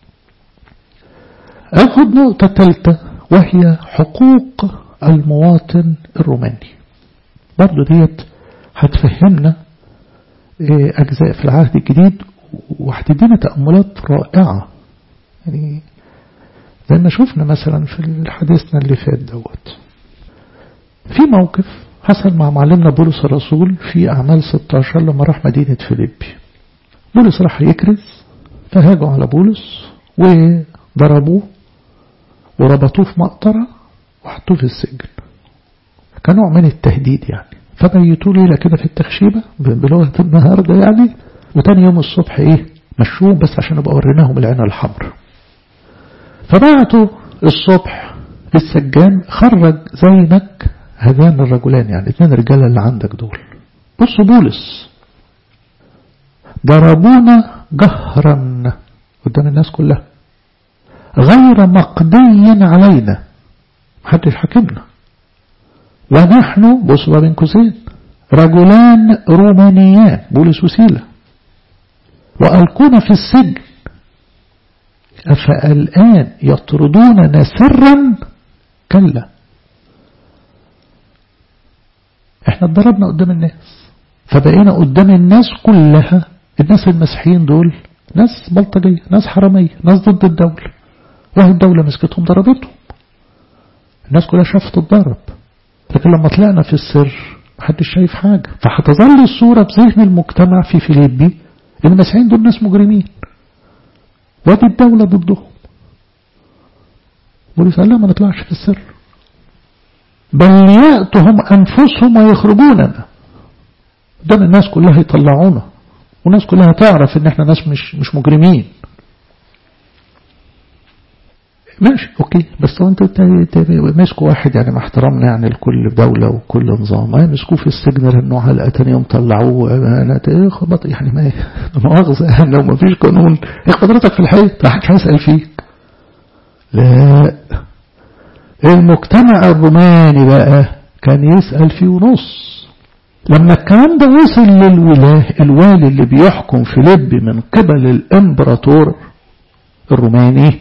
أخذ نقطة ثالثة وهي حقوق المواطن الروماني برضو ديت هتفهمنا أجزاء في العهد الجديد وهتدينا تأملات رائعة يعني زي ما شفنا مثلا في حديثنا اللي فات دوت في موقف حصل مع معلمنا بولس الرسول في أعمال 16 لما راح مدينة فيليبي بولس راح يكرز فهاجوا على بولس وضربوه وربطوه في مقطرة وحطوه في السجن كنوع من التهديد يعني فبيتوا ليلة كده في التخشيبة بلغة النهاردة يعني وتاني يوم الصبح ايه مشوهم بس عشان ابقى وريناهم العين الحمر فبعتوا الصبح للسجان خرج زينك هذان الرجلان يعني اثنين رجالة اللي عندك دول بصوا بولس ضربونا جهرا قدام الناس كلها غير مقضي علينا محدش حاكمنا ونحن بصوا بين قوسين رجلان رومانيان بولس وسيلة وألقونا في السجن فالآن يطردوننا سرا كلا احنا اتضربنا قدام الناس فبقينا قدام الناس كلها الناس المسيحيين دول ناس بلطجية ناس حرامية ناس ضد الدولة وهي الدولة مسكتهم ضربتهم الناس كلها شافت الضرب لكن لما طلعنا في السر محدش شايف حاجة فهتظل الصورة بذهن المجتمع في فيليبي المسيحيين دول ناس مجرمين وادي الدولة ضدهم بولس قال لا ما نطلعش في السر بل يأتهم أنفسهم ويخرجوننا قدام الناس كلها يطلعونا والناس كلها تعرف ان احنا ناس مش مش مجرمين ماشي اوكي بس هو انت مسكوا واحد يعني مع احترامنا يعني لكل دولة وكل نظام ما مسكوه في السجن لانه على تاني يوم طلعوه انا خبط يعني ما مؤاخذة يعني لو ما فيش قانون ايه حضرتك في الحيط راح هيسأل فيك لا المجتمع الروماني بقى كان يسأل فيه ونص لما الكلام ده وصل للولاه الوالي اللي بيحكم فيليب من قبل الامبراطور الروماني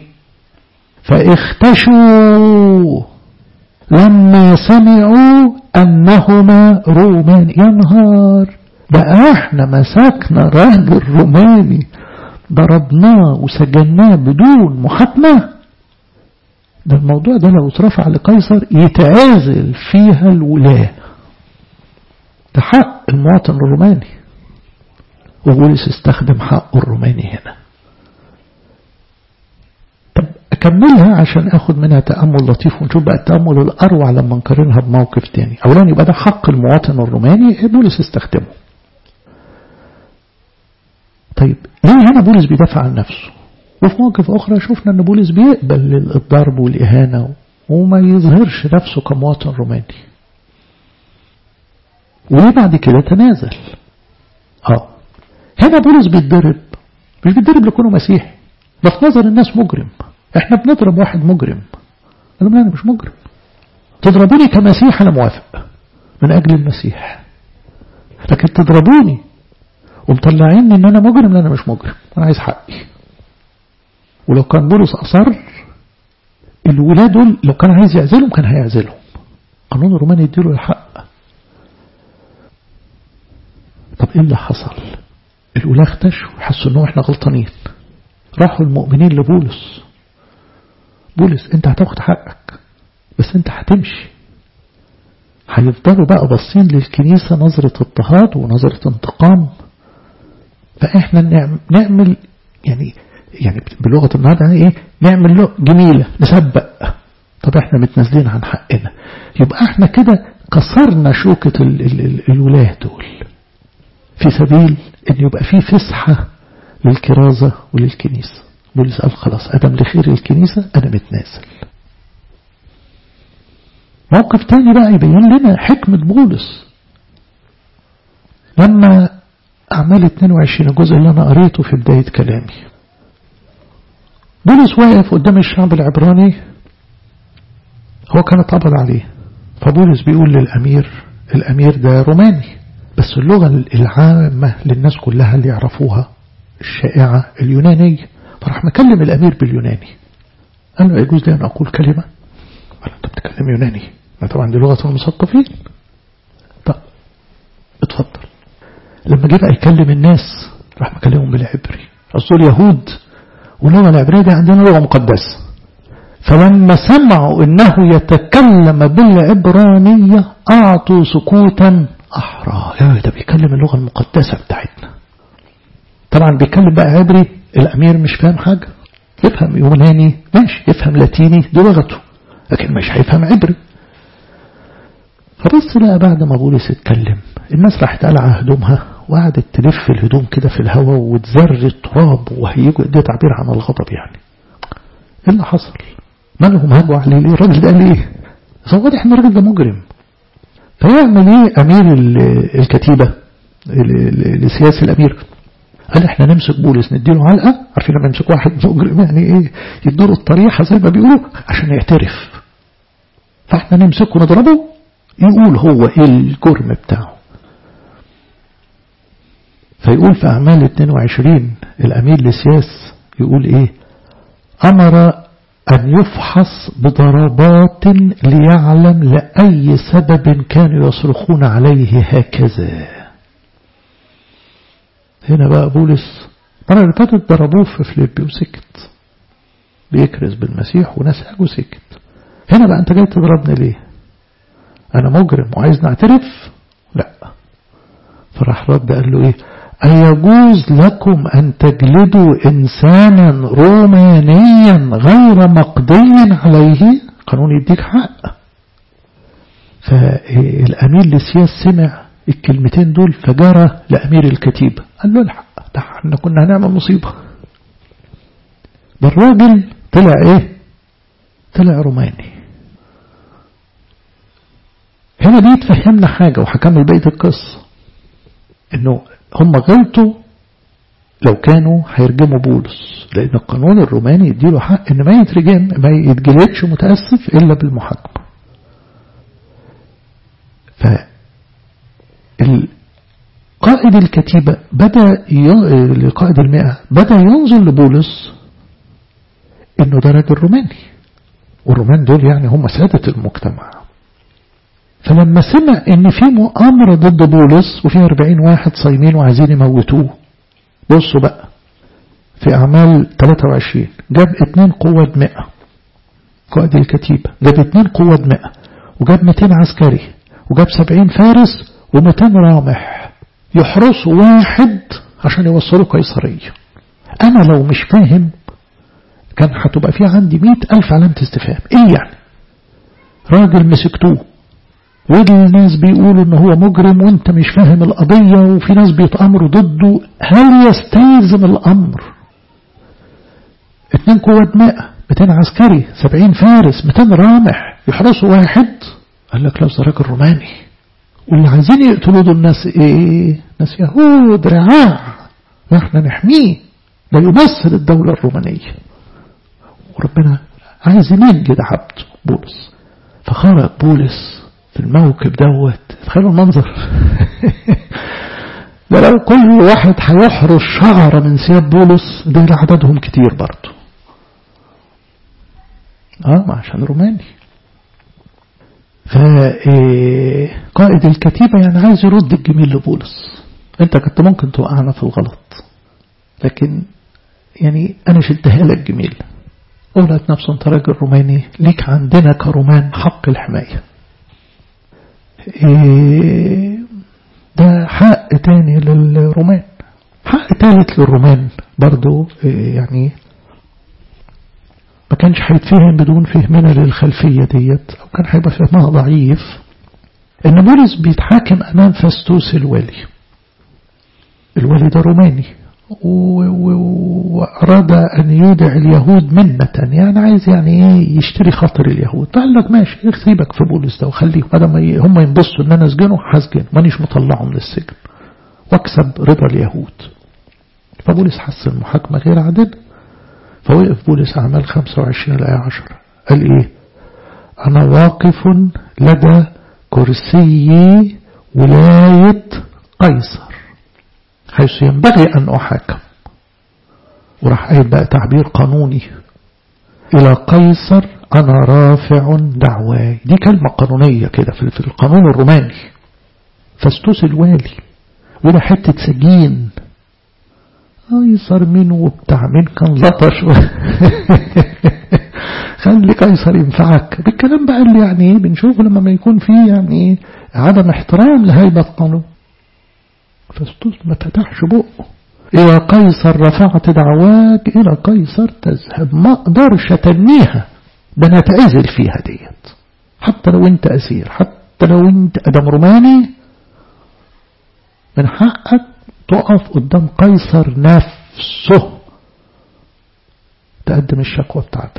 فاختشوا لما سمعوا انهما رومان يا نهار بقى احنا مسكنا راجل روماني ضربناه وسجناه بدون محاكمه ده الموضوع ده لو اترفع لقيصر يتعازل فيها الولاه ده حق المواطن الروماني وبولس استخدم حقه الروماني هنا طب أكملها عشان أخد منها تأمل لطيف ونشوف بقى التأمل الأروع لما نقارنها بموقف تاني أولا يبقى ده حق المواطن الروماني بولس استخدمه طيب ليه هنا بولس بيدافع عن نفسه وفي مواقف أخرى شفنا أن بولس بيقبل الضرب والإهانة وما يظهرش نفسه كمواطن روماني وليه بعد كده تنازل اه هنا بولس بيتضرب مش بيتضرب لكونه مسيحي ده في نظر الناس مجرم احنا بنضرب واحد مجرم انا انا مش مجرم تضربوني كمسيح انا موافق من اجل المسيح لكن تضربوني ومطلعيني ان انا مجرم لا انا مش مجرم انا عايز حقي ولو كان بولس اصر الولاد دول لو كان عايز يعزلهم كان هيعزلهم قانون الروماني يديله الحق طب ايه اللي حصل الولاة اختشوا حسوا انه احنا غلطانين راحوا المؤمنين لبولس بولس انت هتاخد حقك بس انت هتمشي هيفضلوا بقى باصين للكنيسة نظرة اضطهاد ونظرة انتقام فاحنا نعمل يعني يعني بلغة النهاردة يعني ايه نعمل له جميلة نسبق طب احنا متنازلين عن حقنا يبقى احنا كده كسرنا شوكة ال ال ال الولاة دول في سبيل ان يبقى في فسحة للكرازة وللكنيسة بولس قال خلاص ادم لخير الكنيسة انا متنازل موقف تاني بقى يبين لنا حكمة بولس لما أعمال 22 الجزء اللي أنا قريته في بداية كلامي بولس واقف قدام الشعب العبراني هو كان اتقبض عليه فبولس بيقول للأمير الأمير ده روماني بس اللغة العامة للناس كلها اللي يعرفوها الشائعة اليونانية فراح مكلم الأمير باليوناني قال له يجوز لي أن أقول كلمة قال أنت بتتكلم يوناني ما طبعا دي لغة المثقفين طب اتفضل لما جه بقى يكلم الناس راح مكلمهم بالعبري أصل اليهود واللغة العبرية دي عندنا لغة مقدسة فلما سمعوا انه يتكلم بالعبرانية اعطوا سكوتا احرى يا ده بيكلم اللغة المقدسة بتاعتنا طبعا بيتكلم بقى عبري الامير مش فاهم حاجة يفهم يوناني ماشي يفهم لاتيني دي لغته لكن مش هيفهم عبري فبص بقى بعد ما بولس اتكلم الناس راحت قلع هدومها وقعدت تلف الهدوم كده في الهواء وتزر التراب وهيجوا ده تعبير عن الغضب يعني ايه اللي حصل مالهم هجوا عليه ليه الراجل ده ليه بس هو واضح ان الراجل ده مجرم فيعمل ايه امير الكتيبة لسياسة الامير قال احنا نمسك بولس نديله علقة عارفين لما يمسك واحد مجرم يعني ايه يديله الطريحة زي ما بيقولوا عشان يعترف فاحنا نمسكه نضربه يقول هو ايه الجرم بتاعه فيقول في أعمال 22 الأمير لسياس يقول إيه أمر أن يفحص بضربات ليعلم لأي سبب كانوا يصرخون عليه هكذا هنا بقى بولس مرة اللي فاتت ضربوه في فليبي وسكت بيكرز بالمسيح وناس قالوا سكت هنا بقى انت جاي تضربني ليه انا مجرم وعايز نعترف لا فراح رد قال له ايه أيجوز لكم أن تجلدوا إنسانا رومانيا غير مقضي عليه قانون يديك حق فالأمير لسياس سمع الكلمتين دول فجرى لأمير الكتيبة قال له الحق ده احنا كنا هنعمل مصيبة ده الراجل طلع ايه طلع روماني هنا دي تفهمنا حاجة وهكمل بقية القصة انه هم غلطوا لو كانوا هيرجموا بولس لان القانون الروماني يديله حق ان ما يترجم ما يتجلدش متأسف الا بالمحاكمة ف قائد الكتيبة بدأ ي... قائد المئة بدأ ينظر لبولس انه ده راجل روماني والرومان دول يعني هم سادة المجتمع فلما سمع ان في مؤامرة ضد بولس وفي 40 واحد صايمين وعايزين يموتوه بصوا بقى في اعمال 23 جاب اتنين قوة 100 قائد الكتيبة جاب اتنين قوة 100 وجاب 200 عسكري وجاب 70 فارس و200 رامح يحرسوا واحد عشان يوصلوا قيصرية انا لو مش فاهم كان هتبقى في عندي مئة ألف علامة استفهام إيه يعني راجل مسكتوه والناس بيقولوا ان هو مجرم وانت مش فاهم القضية وفي ناس بيتأمروا ضده هل يستلزم الأمر اتنين قوة مائة 200 عسكري 70 فارس 200 رامح يحرسوا واحد قال لك لا ده راجل روماني واللي عايزين يقتلوا دول ناس ايه ناس يهود رعاع احنا نحميه لا يمثل الدولة الرومانية وربنا عايز ينجد عبده بولس فخرج بولس في الموكب دوت تخيلوا المنظر ده لو كل واحد هيحرس شعر من ثياب بولس ده عددهم كتير برضه اه ما عشان روماني فقائد الكتيبة يعني عايز يرد الجميل لبولس انت كنت ممكن توقعنا في الغلط لكن يعني انا شلتها لك جميل قولت نفسه انت راجل روماني ليك عندنا كرومان حق الحماية إيه ده حق تاني للرومان حق تالت للرومان برضو إيه يعني ما كانش هيتفهم بدون فهمنا للخلفية ديت أو كان هيبقى فهمها ضعيف إن بولس بيتحاكم أمام فاستوس الوالي الوالي ده روماني وأراد أن يودع اليهود منة يعني عايز يعني إيه يشتري خاطر اليهود فقال لك ماشي سيبك في بولس ده وخليه بدل ما هم ينبسطوا إن أنا أسجنه هسجن مانيش مطلعه من السجن واكسب رضا اليهود فبولس حس المحاكمة غير عادلة فوقف بولس أعمال 25 الآية 10 قال إيه أنا واقف لدى كرسي ولاية قيصر حيث ينبغي أن أحاكم وراح قايل بقى تعبير قانوني إلى قيصر أنا رافع دعواي دي كلمة قانونية كده في القانون الروماني فاستوس الوالي وده حتة سجين قيصر مين وبتاع مين كان لطش خلي قيصر ينفعك بالكلام بقى اللي يعني ايه بنشوفه لما ما يكون فيه يعني عدم احترام لهيبة القانون فاستوس ما فتحش بقه إلى قيصر رفعت دعواك إلى قيصر تذهب ما أقدرش أتنيها ده أنا أتعزل فيها ديت حتى لو أنت أسير حتى لو أنت أدم روماني من حقك تقف قدام قيصر نفسه تقدم الشكوى بتاعتك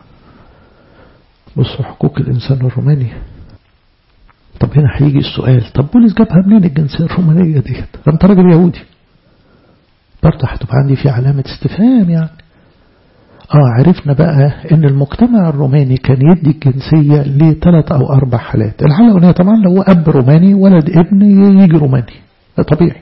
بصوا حقوق الإنسان الروماني طب هنا هيجي السؤال طب بولس جابها منين الجنسية الرومانية ديت ده انت راجل يهودي برضه هتبقى عندي في علامة استفهام يعني اه عرفنا بقى ان المجتمع الروماني كان يدي الجنسية لثلاث او اربع حالات الحالة الاولانية طبعا لو اب روماني ولد ابن يجي روماني ده طبيعي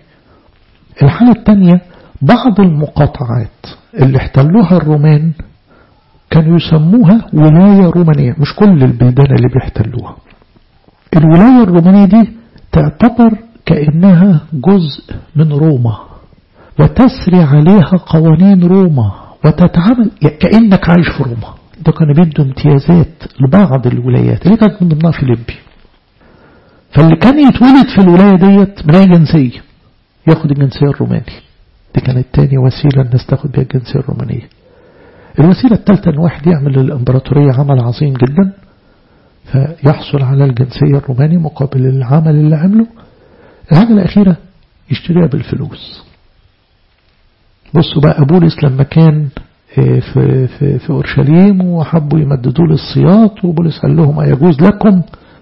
الحالة الثانية بعض المقاطعات اللي احتلوها الرومان كانوا يسموها ولاية رومانية مش كل البلدان اللي بيحتلوها الولاية الرومانية دي تعتبر كأنها جزء من روما وتسري عليها قوانين روما وتتعامل كأنك عايش في روما ده كانوا بيدوا امتيازات لبعض الولايات اللي كانت من ضمنها فيليبي فاللي كان يتولد في الولاية ديت من أي جنسية ياخد الجنسية الروماني دي كانت تاني وسيلة الناس تاخد بيها الجنسية الرومانية الوسيلة الثالثة ان واحد يعمل للإمبراطورية عمل عظيم جدا فيحصل على الجنسية الروماني مقابل العمل اللي عمله الحاجة الأخيرة يشتريها بالفلوس بصوا بقى بولس لما كان في, في, في أورشليم وحبوا يمددوا له السياط وبولس قال لهم أيجوز لكم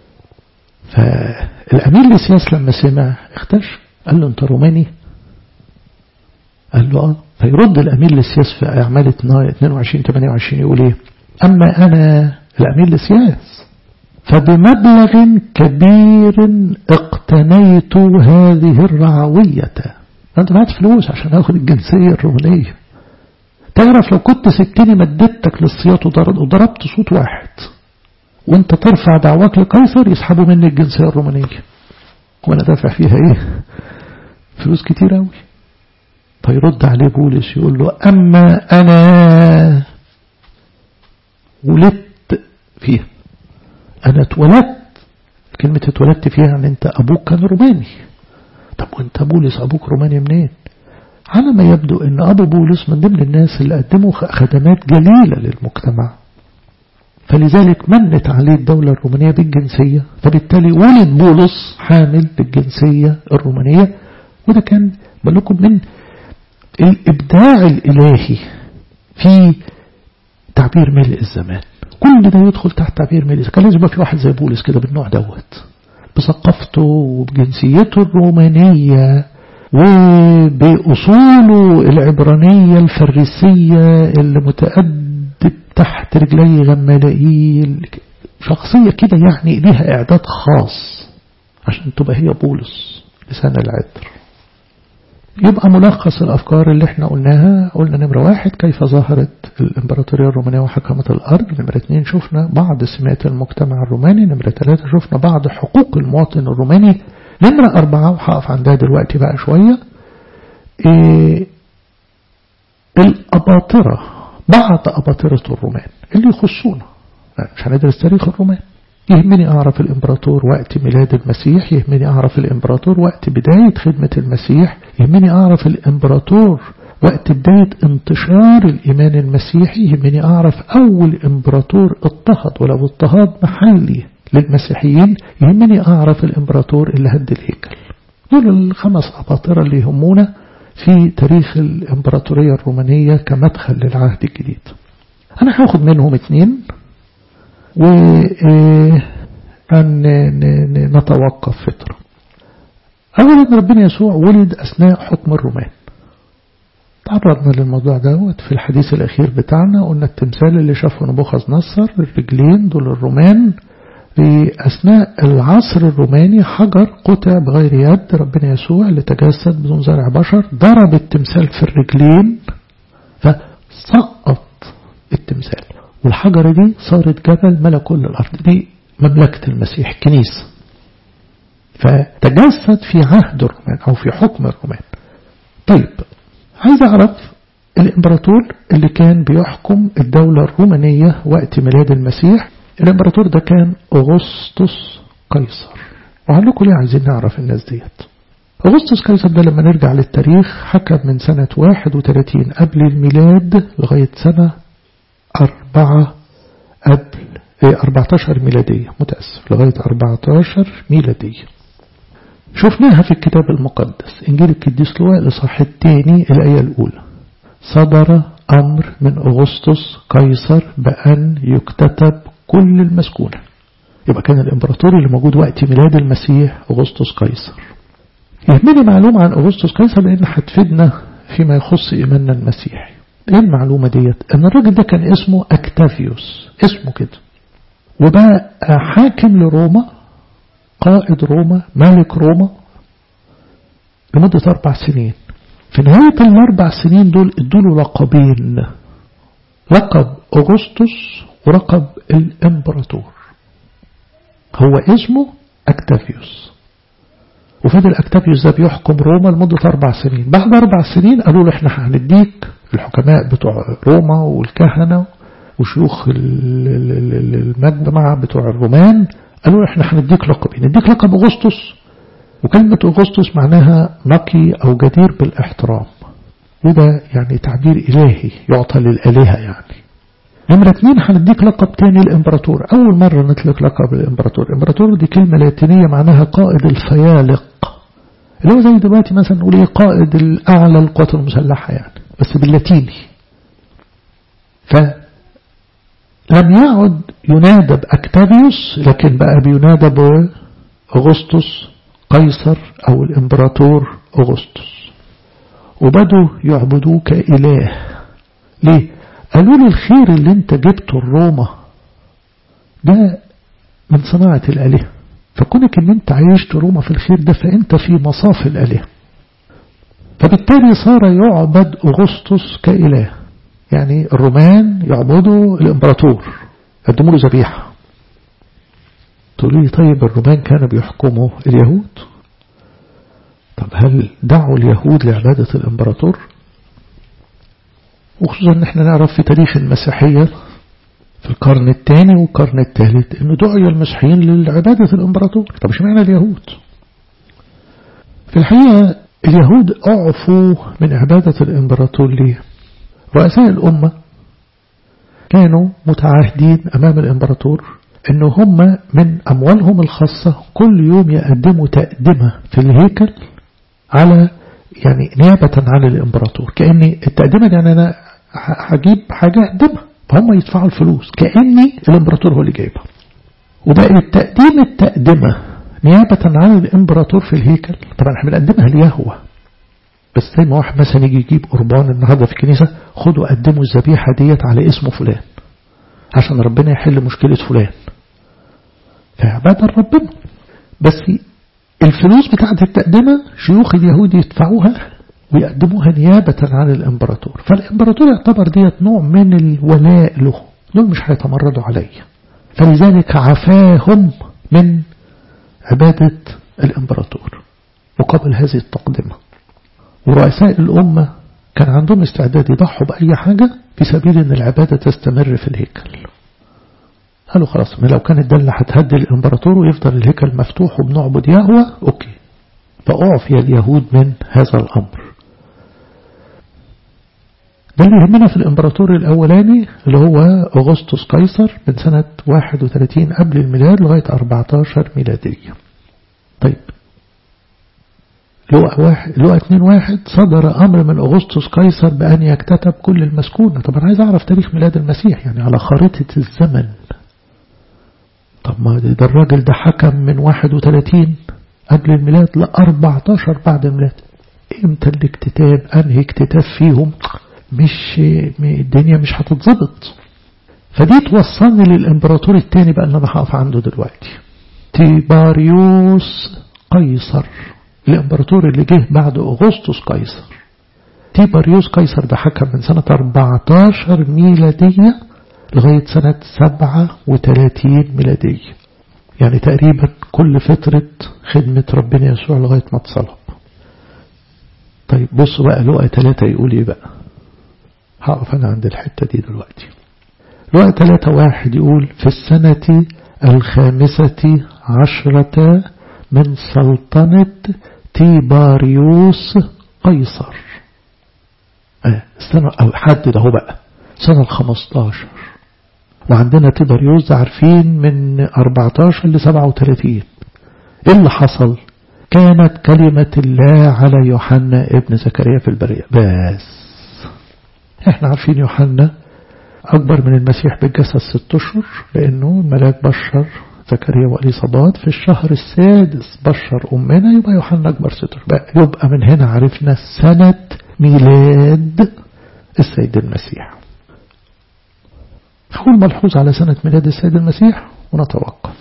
فالأمير لسياس لما سمع اختش قال له أنت روماني قال له آه فيرد الأمير لسياس في أعمال 22 28 يقول إيه أما أنا الأمير لسياس فبمبلغ كبير اقتنيت هذه الرعوية أنت معت فلوس عشان أخذ الجنسية الرومانية تعرف لو كنت سبتني مددتك للسياط وضربت صوت واحد وانت ترفع دعواك لقيصر يسحبوا مني الجنسية الرومانية وانا دافع فيها ايه فلوس كتير اوي فيرد عليه بولس يقول له اما انا ولدت فيها انا اتولدت كلمة اتولدت فيها يعني انت ابوك كان روماني طب وانت بولس ابوك روماني منين على ما يبدو ان ابو بولس من ضمن الناس اللي قدموا خدمات جليلة للمجتمع فلذلك منت عليه الدولة الرومانية بالجنسية فبالتالي ولد بولس حامل للجنسية الرومانية وده كان بلكم من الإبداع الإلهي في تعبير ملء الزمان كل ده يدخل تحت تعبير ملء كان لازم يبقى في واحد زي بولس كده بالنوع دوت بثقافته وبجنسيته الرومانية وبأصوله العبرانية الفريسية اللي متأدب تحت رجلي غمالائيل شخصية كده يعني ليها إعداد خاص عشان تبقى هي بولس لسان العطر يبقى ملخص الأفكار اللي احنا قلناها قلنا نمرة واحد كيف ظهرت الإمبراطورية الرومانية وحكمت الأرض نمرة اثنين شفنا بعض سمات المجتمع الروماني نمرة ثلاثة شفنا بعض حقوق المواطن الروماني نمرة أربعة وهقف عندها دلوقتي بقى شوية إيه الأباطرة بعض أباطرة الرومان اللي يخصونا مش هندرس تاريخ الرومان يهمني أعرف الإمبراطور وقت ميلاد المسيح يهمني أعرف الإمبراطور وقت بداية خدمة المسيح يهمني أعرف الإمبراطور وقت بداية انتشار الإيمان المسيحي يهمني أعرف أول إمبراطور اضطهد ولو اضطهاد محلي للمسيحيين يهمني أعرف الإمبراطور اللي هد الهيكل دول الخمس أباطرة اللي يهمونا في تاريخ الإمبراطورية الرومانية كمدخل للعهد الجديد أنا هاخد منهم اثنين و نتوقف فترة أولا ربنا يسوع ولد أثناء حكم الرومان تعرضنا للموضوع دوت في الحديث الأخير بتاعنا قلنا التمثال اللي شافه نبوخذ نصر الرجلين دول الرومان في أثناء العصر الروماني حجر قطع بغير يد ربنا يسوع اللي تجسد بدون زرع بشر ضرب التمثال في الرجلين فسقط التمثال والحجرة دي صارت جبل ملا كل الأرض دي مملكة المسيح كنيسة فتجسد في عهد الرومان أو في حكم الرومان طيب عايز أعرف الإمبراطور اللي كان بيحكم الدولة الرومانية وقت ميلاد المسيح الإمبراطور ده كان أغسطس قيصر وقال لكم ليه عايزين نعرف الناس ديت أغسطس قيصر ده لما نرجع للتاريخ حكم من سنة 31 قبل الميلاد لغاية سنة أربعة قبل 14 ميلادية متأسف لغاية 14 ميلادية شفناها في الكتاب المقدس إنجيل القديس لوقا الإصحاح الثاني الآية الأولى صدر أمر من أغسطس قيصر بأن يكتتب كل المسكونة يبقى كان الإمبراطور اللي موجود وقت ميلاد المسيح أغسطس قيصر يهمني معلومة عن أغسطس قيصر لأن هتفيدنا فيما يخص إيماننا المسيحي ايه المعلومة ديت ان الراجل ده كان اسمه اكتافيوس اسمه كده وبقى حاكم لروما قائد روما ملك روما لمدة أربع سنين في نهاية الأربع سنين دول ادوله لقبين لقب أغسطس ولقب الإمبراطور هو اسمه أكتافيوس وفضل أكتافيوس ده بيحكم روما لمدة أربع سنين بعد أربع سنين قالوا له احنا هنديك الحكماء بتوع روما والكهنة وشيوخ المجمع بتوع الرومان قالوا احنا هنديك لقب نديك لقب أغسطس وكلمة أغسطس معناها نقي أو جدير بالاحترام وده يعني تعبير إلهي يعطى للآلهة يعني نمرة اتنين هنديك لقب تاني الإمبراطور أول مرة نطلق لقب الإمبراطور الإمبراطور دي كلمة لاتينية معناها قائد الفيالق اللي هو زي دلوقتي مثلا نقول ايه قائد الأعلى القوات المسلحة يعني بس باللاتيني فلم يعد ينادى بأكتافيوس لكن بقى بينادى بأغسطس قيصر أو الإمبراطور أغسطس وبدوا يعبدوه كإله ليه؟ قالوا له الخير اللي انت جبته الروما ده من صناعة الآلهة فكونك ان انت عايشت روما في الخير ده فانت في مصاف الآلهة فبالتالي صار يعبد أغسطس كإله يعني الرومان يعبدوا الإمبراطور يقدموا له ذبيحة تقولوا لي طيب الرومان كانوا بيحكموا اليهود طب هل دعوا اليهود لعبادة الإمبراطور وخصوصا ان احنا نعرف في تاريخ المسيحية في القرن الثاني والقرن الثالث انه دعي المسيحيين لعبادة الامبراطور طب اشمعنى اليهود في الحقيقة اليهود اعفوا من عبادة الامبراطور ليه رؤساء الامة كانوا متعاهدين امام الامبراطور ان هم من اموالهم الخاصة كل يوم يقدموا تقدمة في الهيكل على يعني نيابة عن الامبراطور كأن التقدمة دي يعني انا هجيب حاجة اقدمها فهم يدفعوا الفلوس كأني الامبراطور هو اللي جايبها وبقى التقديم التقدمة نيابة عن الامبراطور في الهيكل طبعا احنا بنقدمها ليهوه بس زي ما واحد مثلا يجي يجيب قربان النهارده في الكنيسة خدوا قدموا الذبيحة ديت على اسم فلان عشان ربنا يحل مشكلة فلان فعبادة ربنا بس الفلوس بتاعت التقدمة شيوخ اليهود يدفعوها ويقدموها نيابة عن الامبراطور فالامبراطور يعتبر ديت نوع من الولاء له دول مش هيتمردوا عليه فلذلك عفاهم من عبادة الامبراطور مقابل هذه التقدمة ورؤساء الأمة كان عندهم استعداد يضحوا بأي حاجة في سبيل أن العبادة تستمر في الهيكل قالوا خلاص ما لو كانت ده اللي هتهدي الامبراطور ويفضل الهيكل مفتوح وبنعبد يهوه اوكي فأعفي اليهود من هذا الأمر ده اللي يهمنا في الامبراطور الأولاني اللي هو أغسطس قيصر من سنة 31 قبل الميلاد لغاية 14 ميلادية طيب لقى واحد لقى اتنين واحد صدر أمر من أغسطس قيصر بأن يكتتب كل المسكونة طب أنا عايز أعرف تاريخ ميلاد المسيح يعني على خارطة الزمن طب ما ده الراجل ده حكم من 31 قبل الميلاد ل 14 بعد الميلاد امتى الاكتتاب انهي اكتتاب فيهم مش الدنيا مش هتتظبط فدي توصلني للامبراطور الثاني بقى اللي انا هقف عنده دلوقتي تيباريوس قيصر الامبراطور اللي جه بعد اغسطس قيصر تيباريوس قيصر ده حكم من سنة 14 ميلادية لغاية سنة 37 ميلادية يعني تقريبا كل فترة خدمة ربنا يسوع لغاية ما اتصلب طيب بص بقى لقى ثلاثة يقول ايه بقى هقف انا عند الحتة دي دلوقتي لقى ثلاثة واحد يقول في السنة الخامسة عشرة من سلطنة تيباريوس قيصر اه السنة او حدد اهو بقى سنة الخمستاشر وعندنا تيباريوس عارفين من 14 ل 37 ايه اللي حصل كانت كلمة الله على يوحنا ابن زكريا في البرية بس احنا عارفين يوحنا أكبر من المسيح بالجسد ست أشهر لأنه الملاك بشر زكريا وإليصابات في الشهر السادس بشر أمنا يبقى يوحنا أكبر ست أشهر يبقى من هنا عرفنا سنة ميلاد السيد المسيح نقول ملحوظ على سنة ميلاد السيد المسيح ونتوقف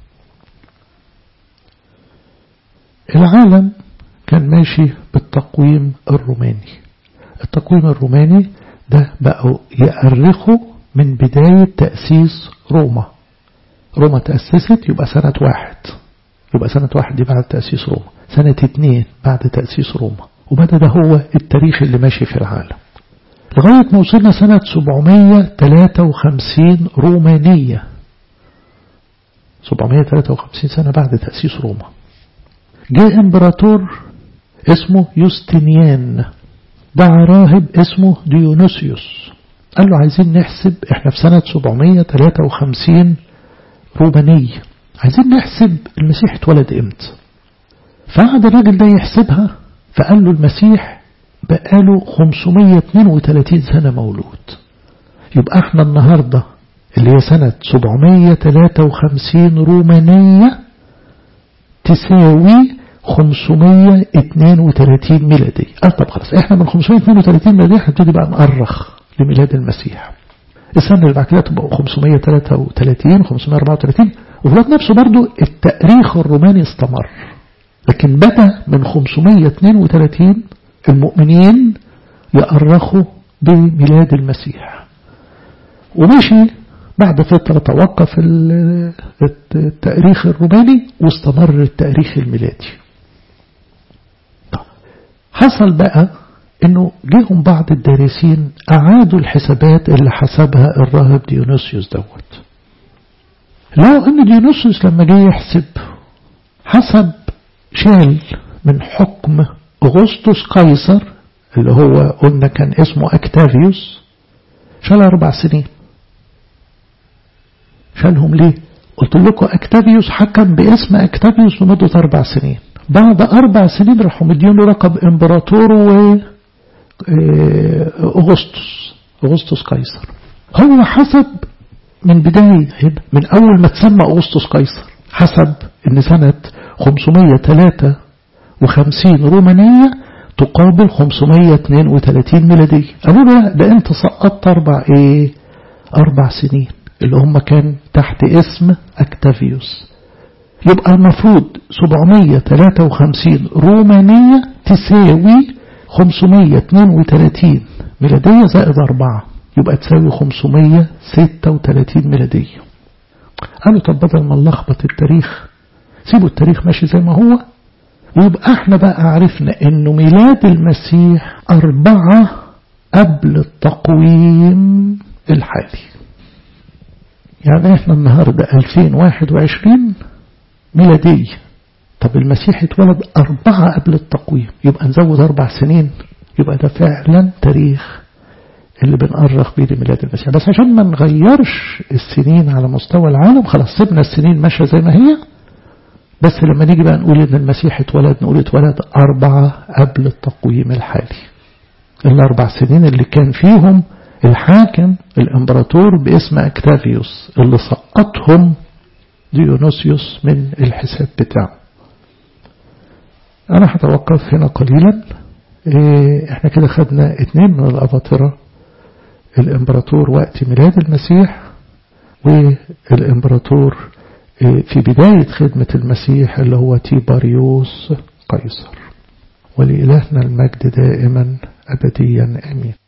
العالم كان ماشي بالتقويم الروماني التقويم الروماني ده بقوا يأرخوا من بداية تأسيس روما روما تأسست يبقى سنة واحد يبقى سنة واحد دي بعد تأسيس روما سنة اتنين بعد تأسيس روما وبدأ ده هو التاريخ اللي ماشي في العالم لغاية ما وصلنا سنة 753 رومانية 753 سنة بعد تأسيس روما جاء امبراطور اسمه يوستينيان دعا راهب اسمه ديونوسيوس قال له عايزين نحسب احنا في سنة 753 رومانية عايزين نحسب المسيح اتولد امتى فقعد الراجل ده يحسبها فقال له المسيح بقاله 532 سنة مولود يبقى احنا النهاردة اللي هي سنة 753 رومانية تساوي 532 ميلادي قال طب خلاص احنا من 532 ميلادي هنبتدي بقى نأرخ لميلاد المسيح السنة اللي بعد كده تبقى 533 534 وفي الوقت نفسه برضو التأريخ الروماني استمر لكن بدأ من 532 المؤمنين يأرخوا بميلاد المسيح ومشي بعد فترة توقف التاريخ الروماني واستمر التاريخ الميلادي حصل بقى انه جيهم بعض الدارسين اعادوا الحسابات اللي حسبها الراهب ديونيسيوس دوت لو ان ديونيسيوس لما جه يحسب حسب شال من حكم أغسطس قيصر اللي هو قلنا كان اسمه أكتافيوس شال أربع سنين شالهم ليه قلت لكم أكتافيوس حكم باسم أكتافيوس لمدة أربع سنين بعد أربع سنين راحوا مديونه لقب إمبراطور و أغسطس أغسطس قيصر هو حسب من بداية من أول ما تسمى أغسطس قيصر حسب إن سنة 553 رومانية تقابل 532 ميلادية قالوا له ده انت سقطت اربع ايه اربع سنين اللي هم كان تحت اسم اكتافيوس يبقى المفروض 753 رومانية تساوي 532 ميلادية زائد أربعة يبقى تساوي 536 ميلادية قالوا طب بدل ما نلخبط التاريخ سيبوا التاريخ ماشي زي ما هو ويبقى احنا بقى عرفنا انه ميلاد المسيح أربعة قبل التقويم الحالي يعني احنا النهاردة 2021 ميلادية طب المسيح اتولد أربعة قبل التقويم يبقى نزود أربع سنين يبقى ده فعلا تاريخ اللي بنأرخ بيه لميلاد المسيح بس عشان ما نغيرش السنين على مستوى العالم خلاص سيبنا السنين ماشية زي ما هي بس لما نيجي بقى نقول ان المسيح اتولد نقول اتولد أربعة قبل التقويم الحالي الأربع سنين اللي كان فيهم الحاكم الامبراطور باسم اكتافيوس اللي سقطهم ديونوسيوس من الحساب بتاعه انا هتوقف هنا قليلا إيه احنا كده خدنا اتنين من الاباطرة الامبراطور وقت ميلاد المسيح والامبراطور إيه في بداية خدمة المسيح اللي هو تيباريوس قيصر ولإلهنا المجد دائما أبديا آمين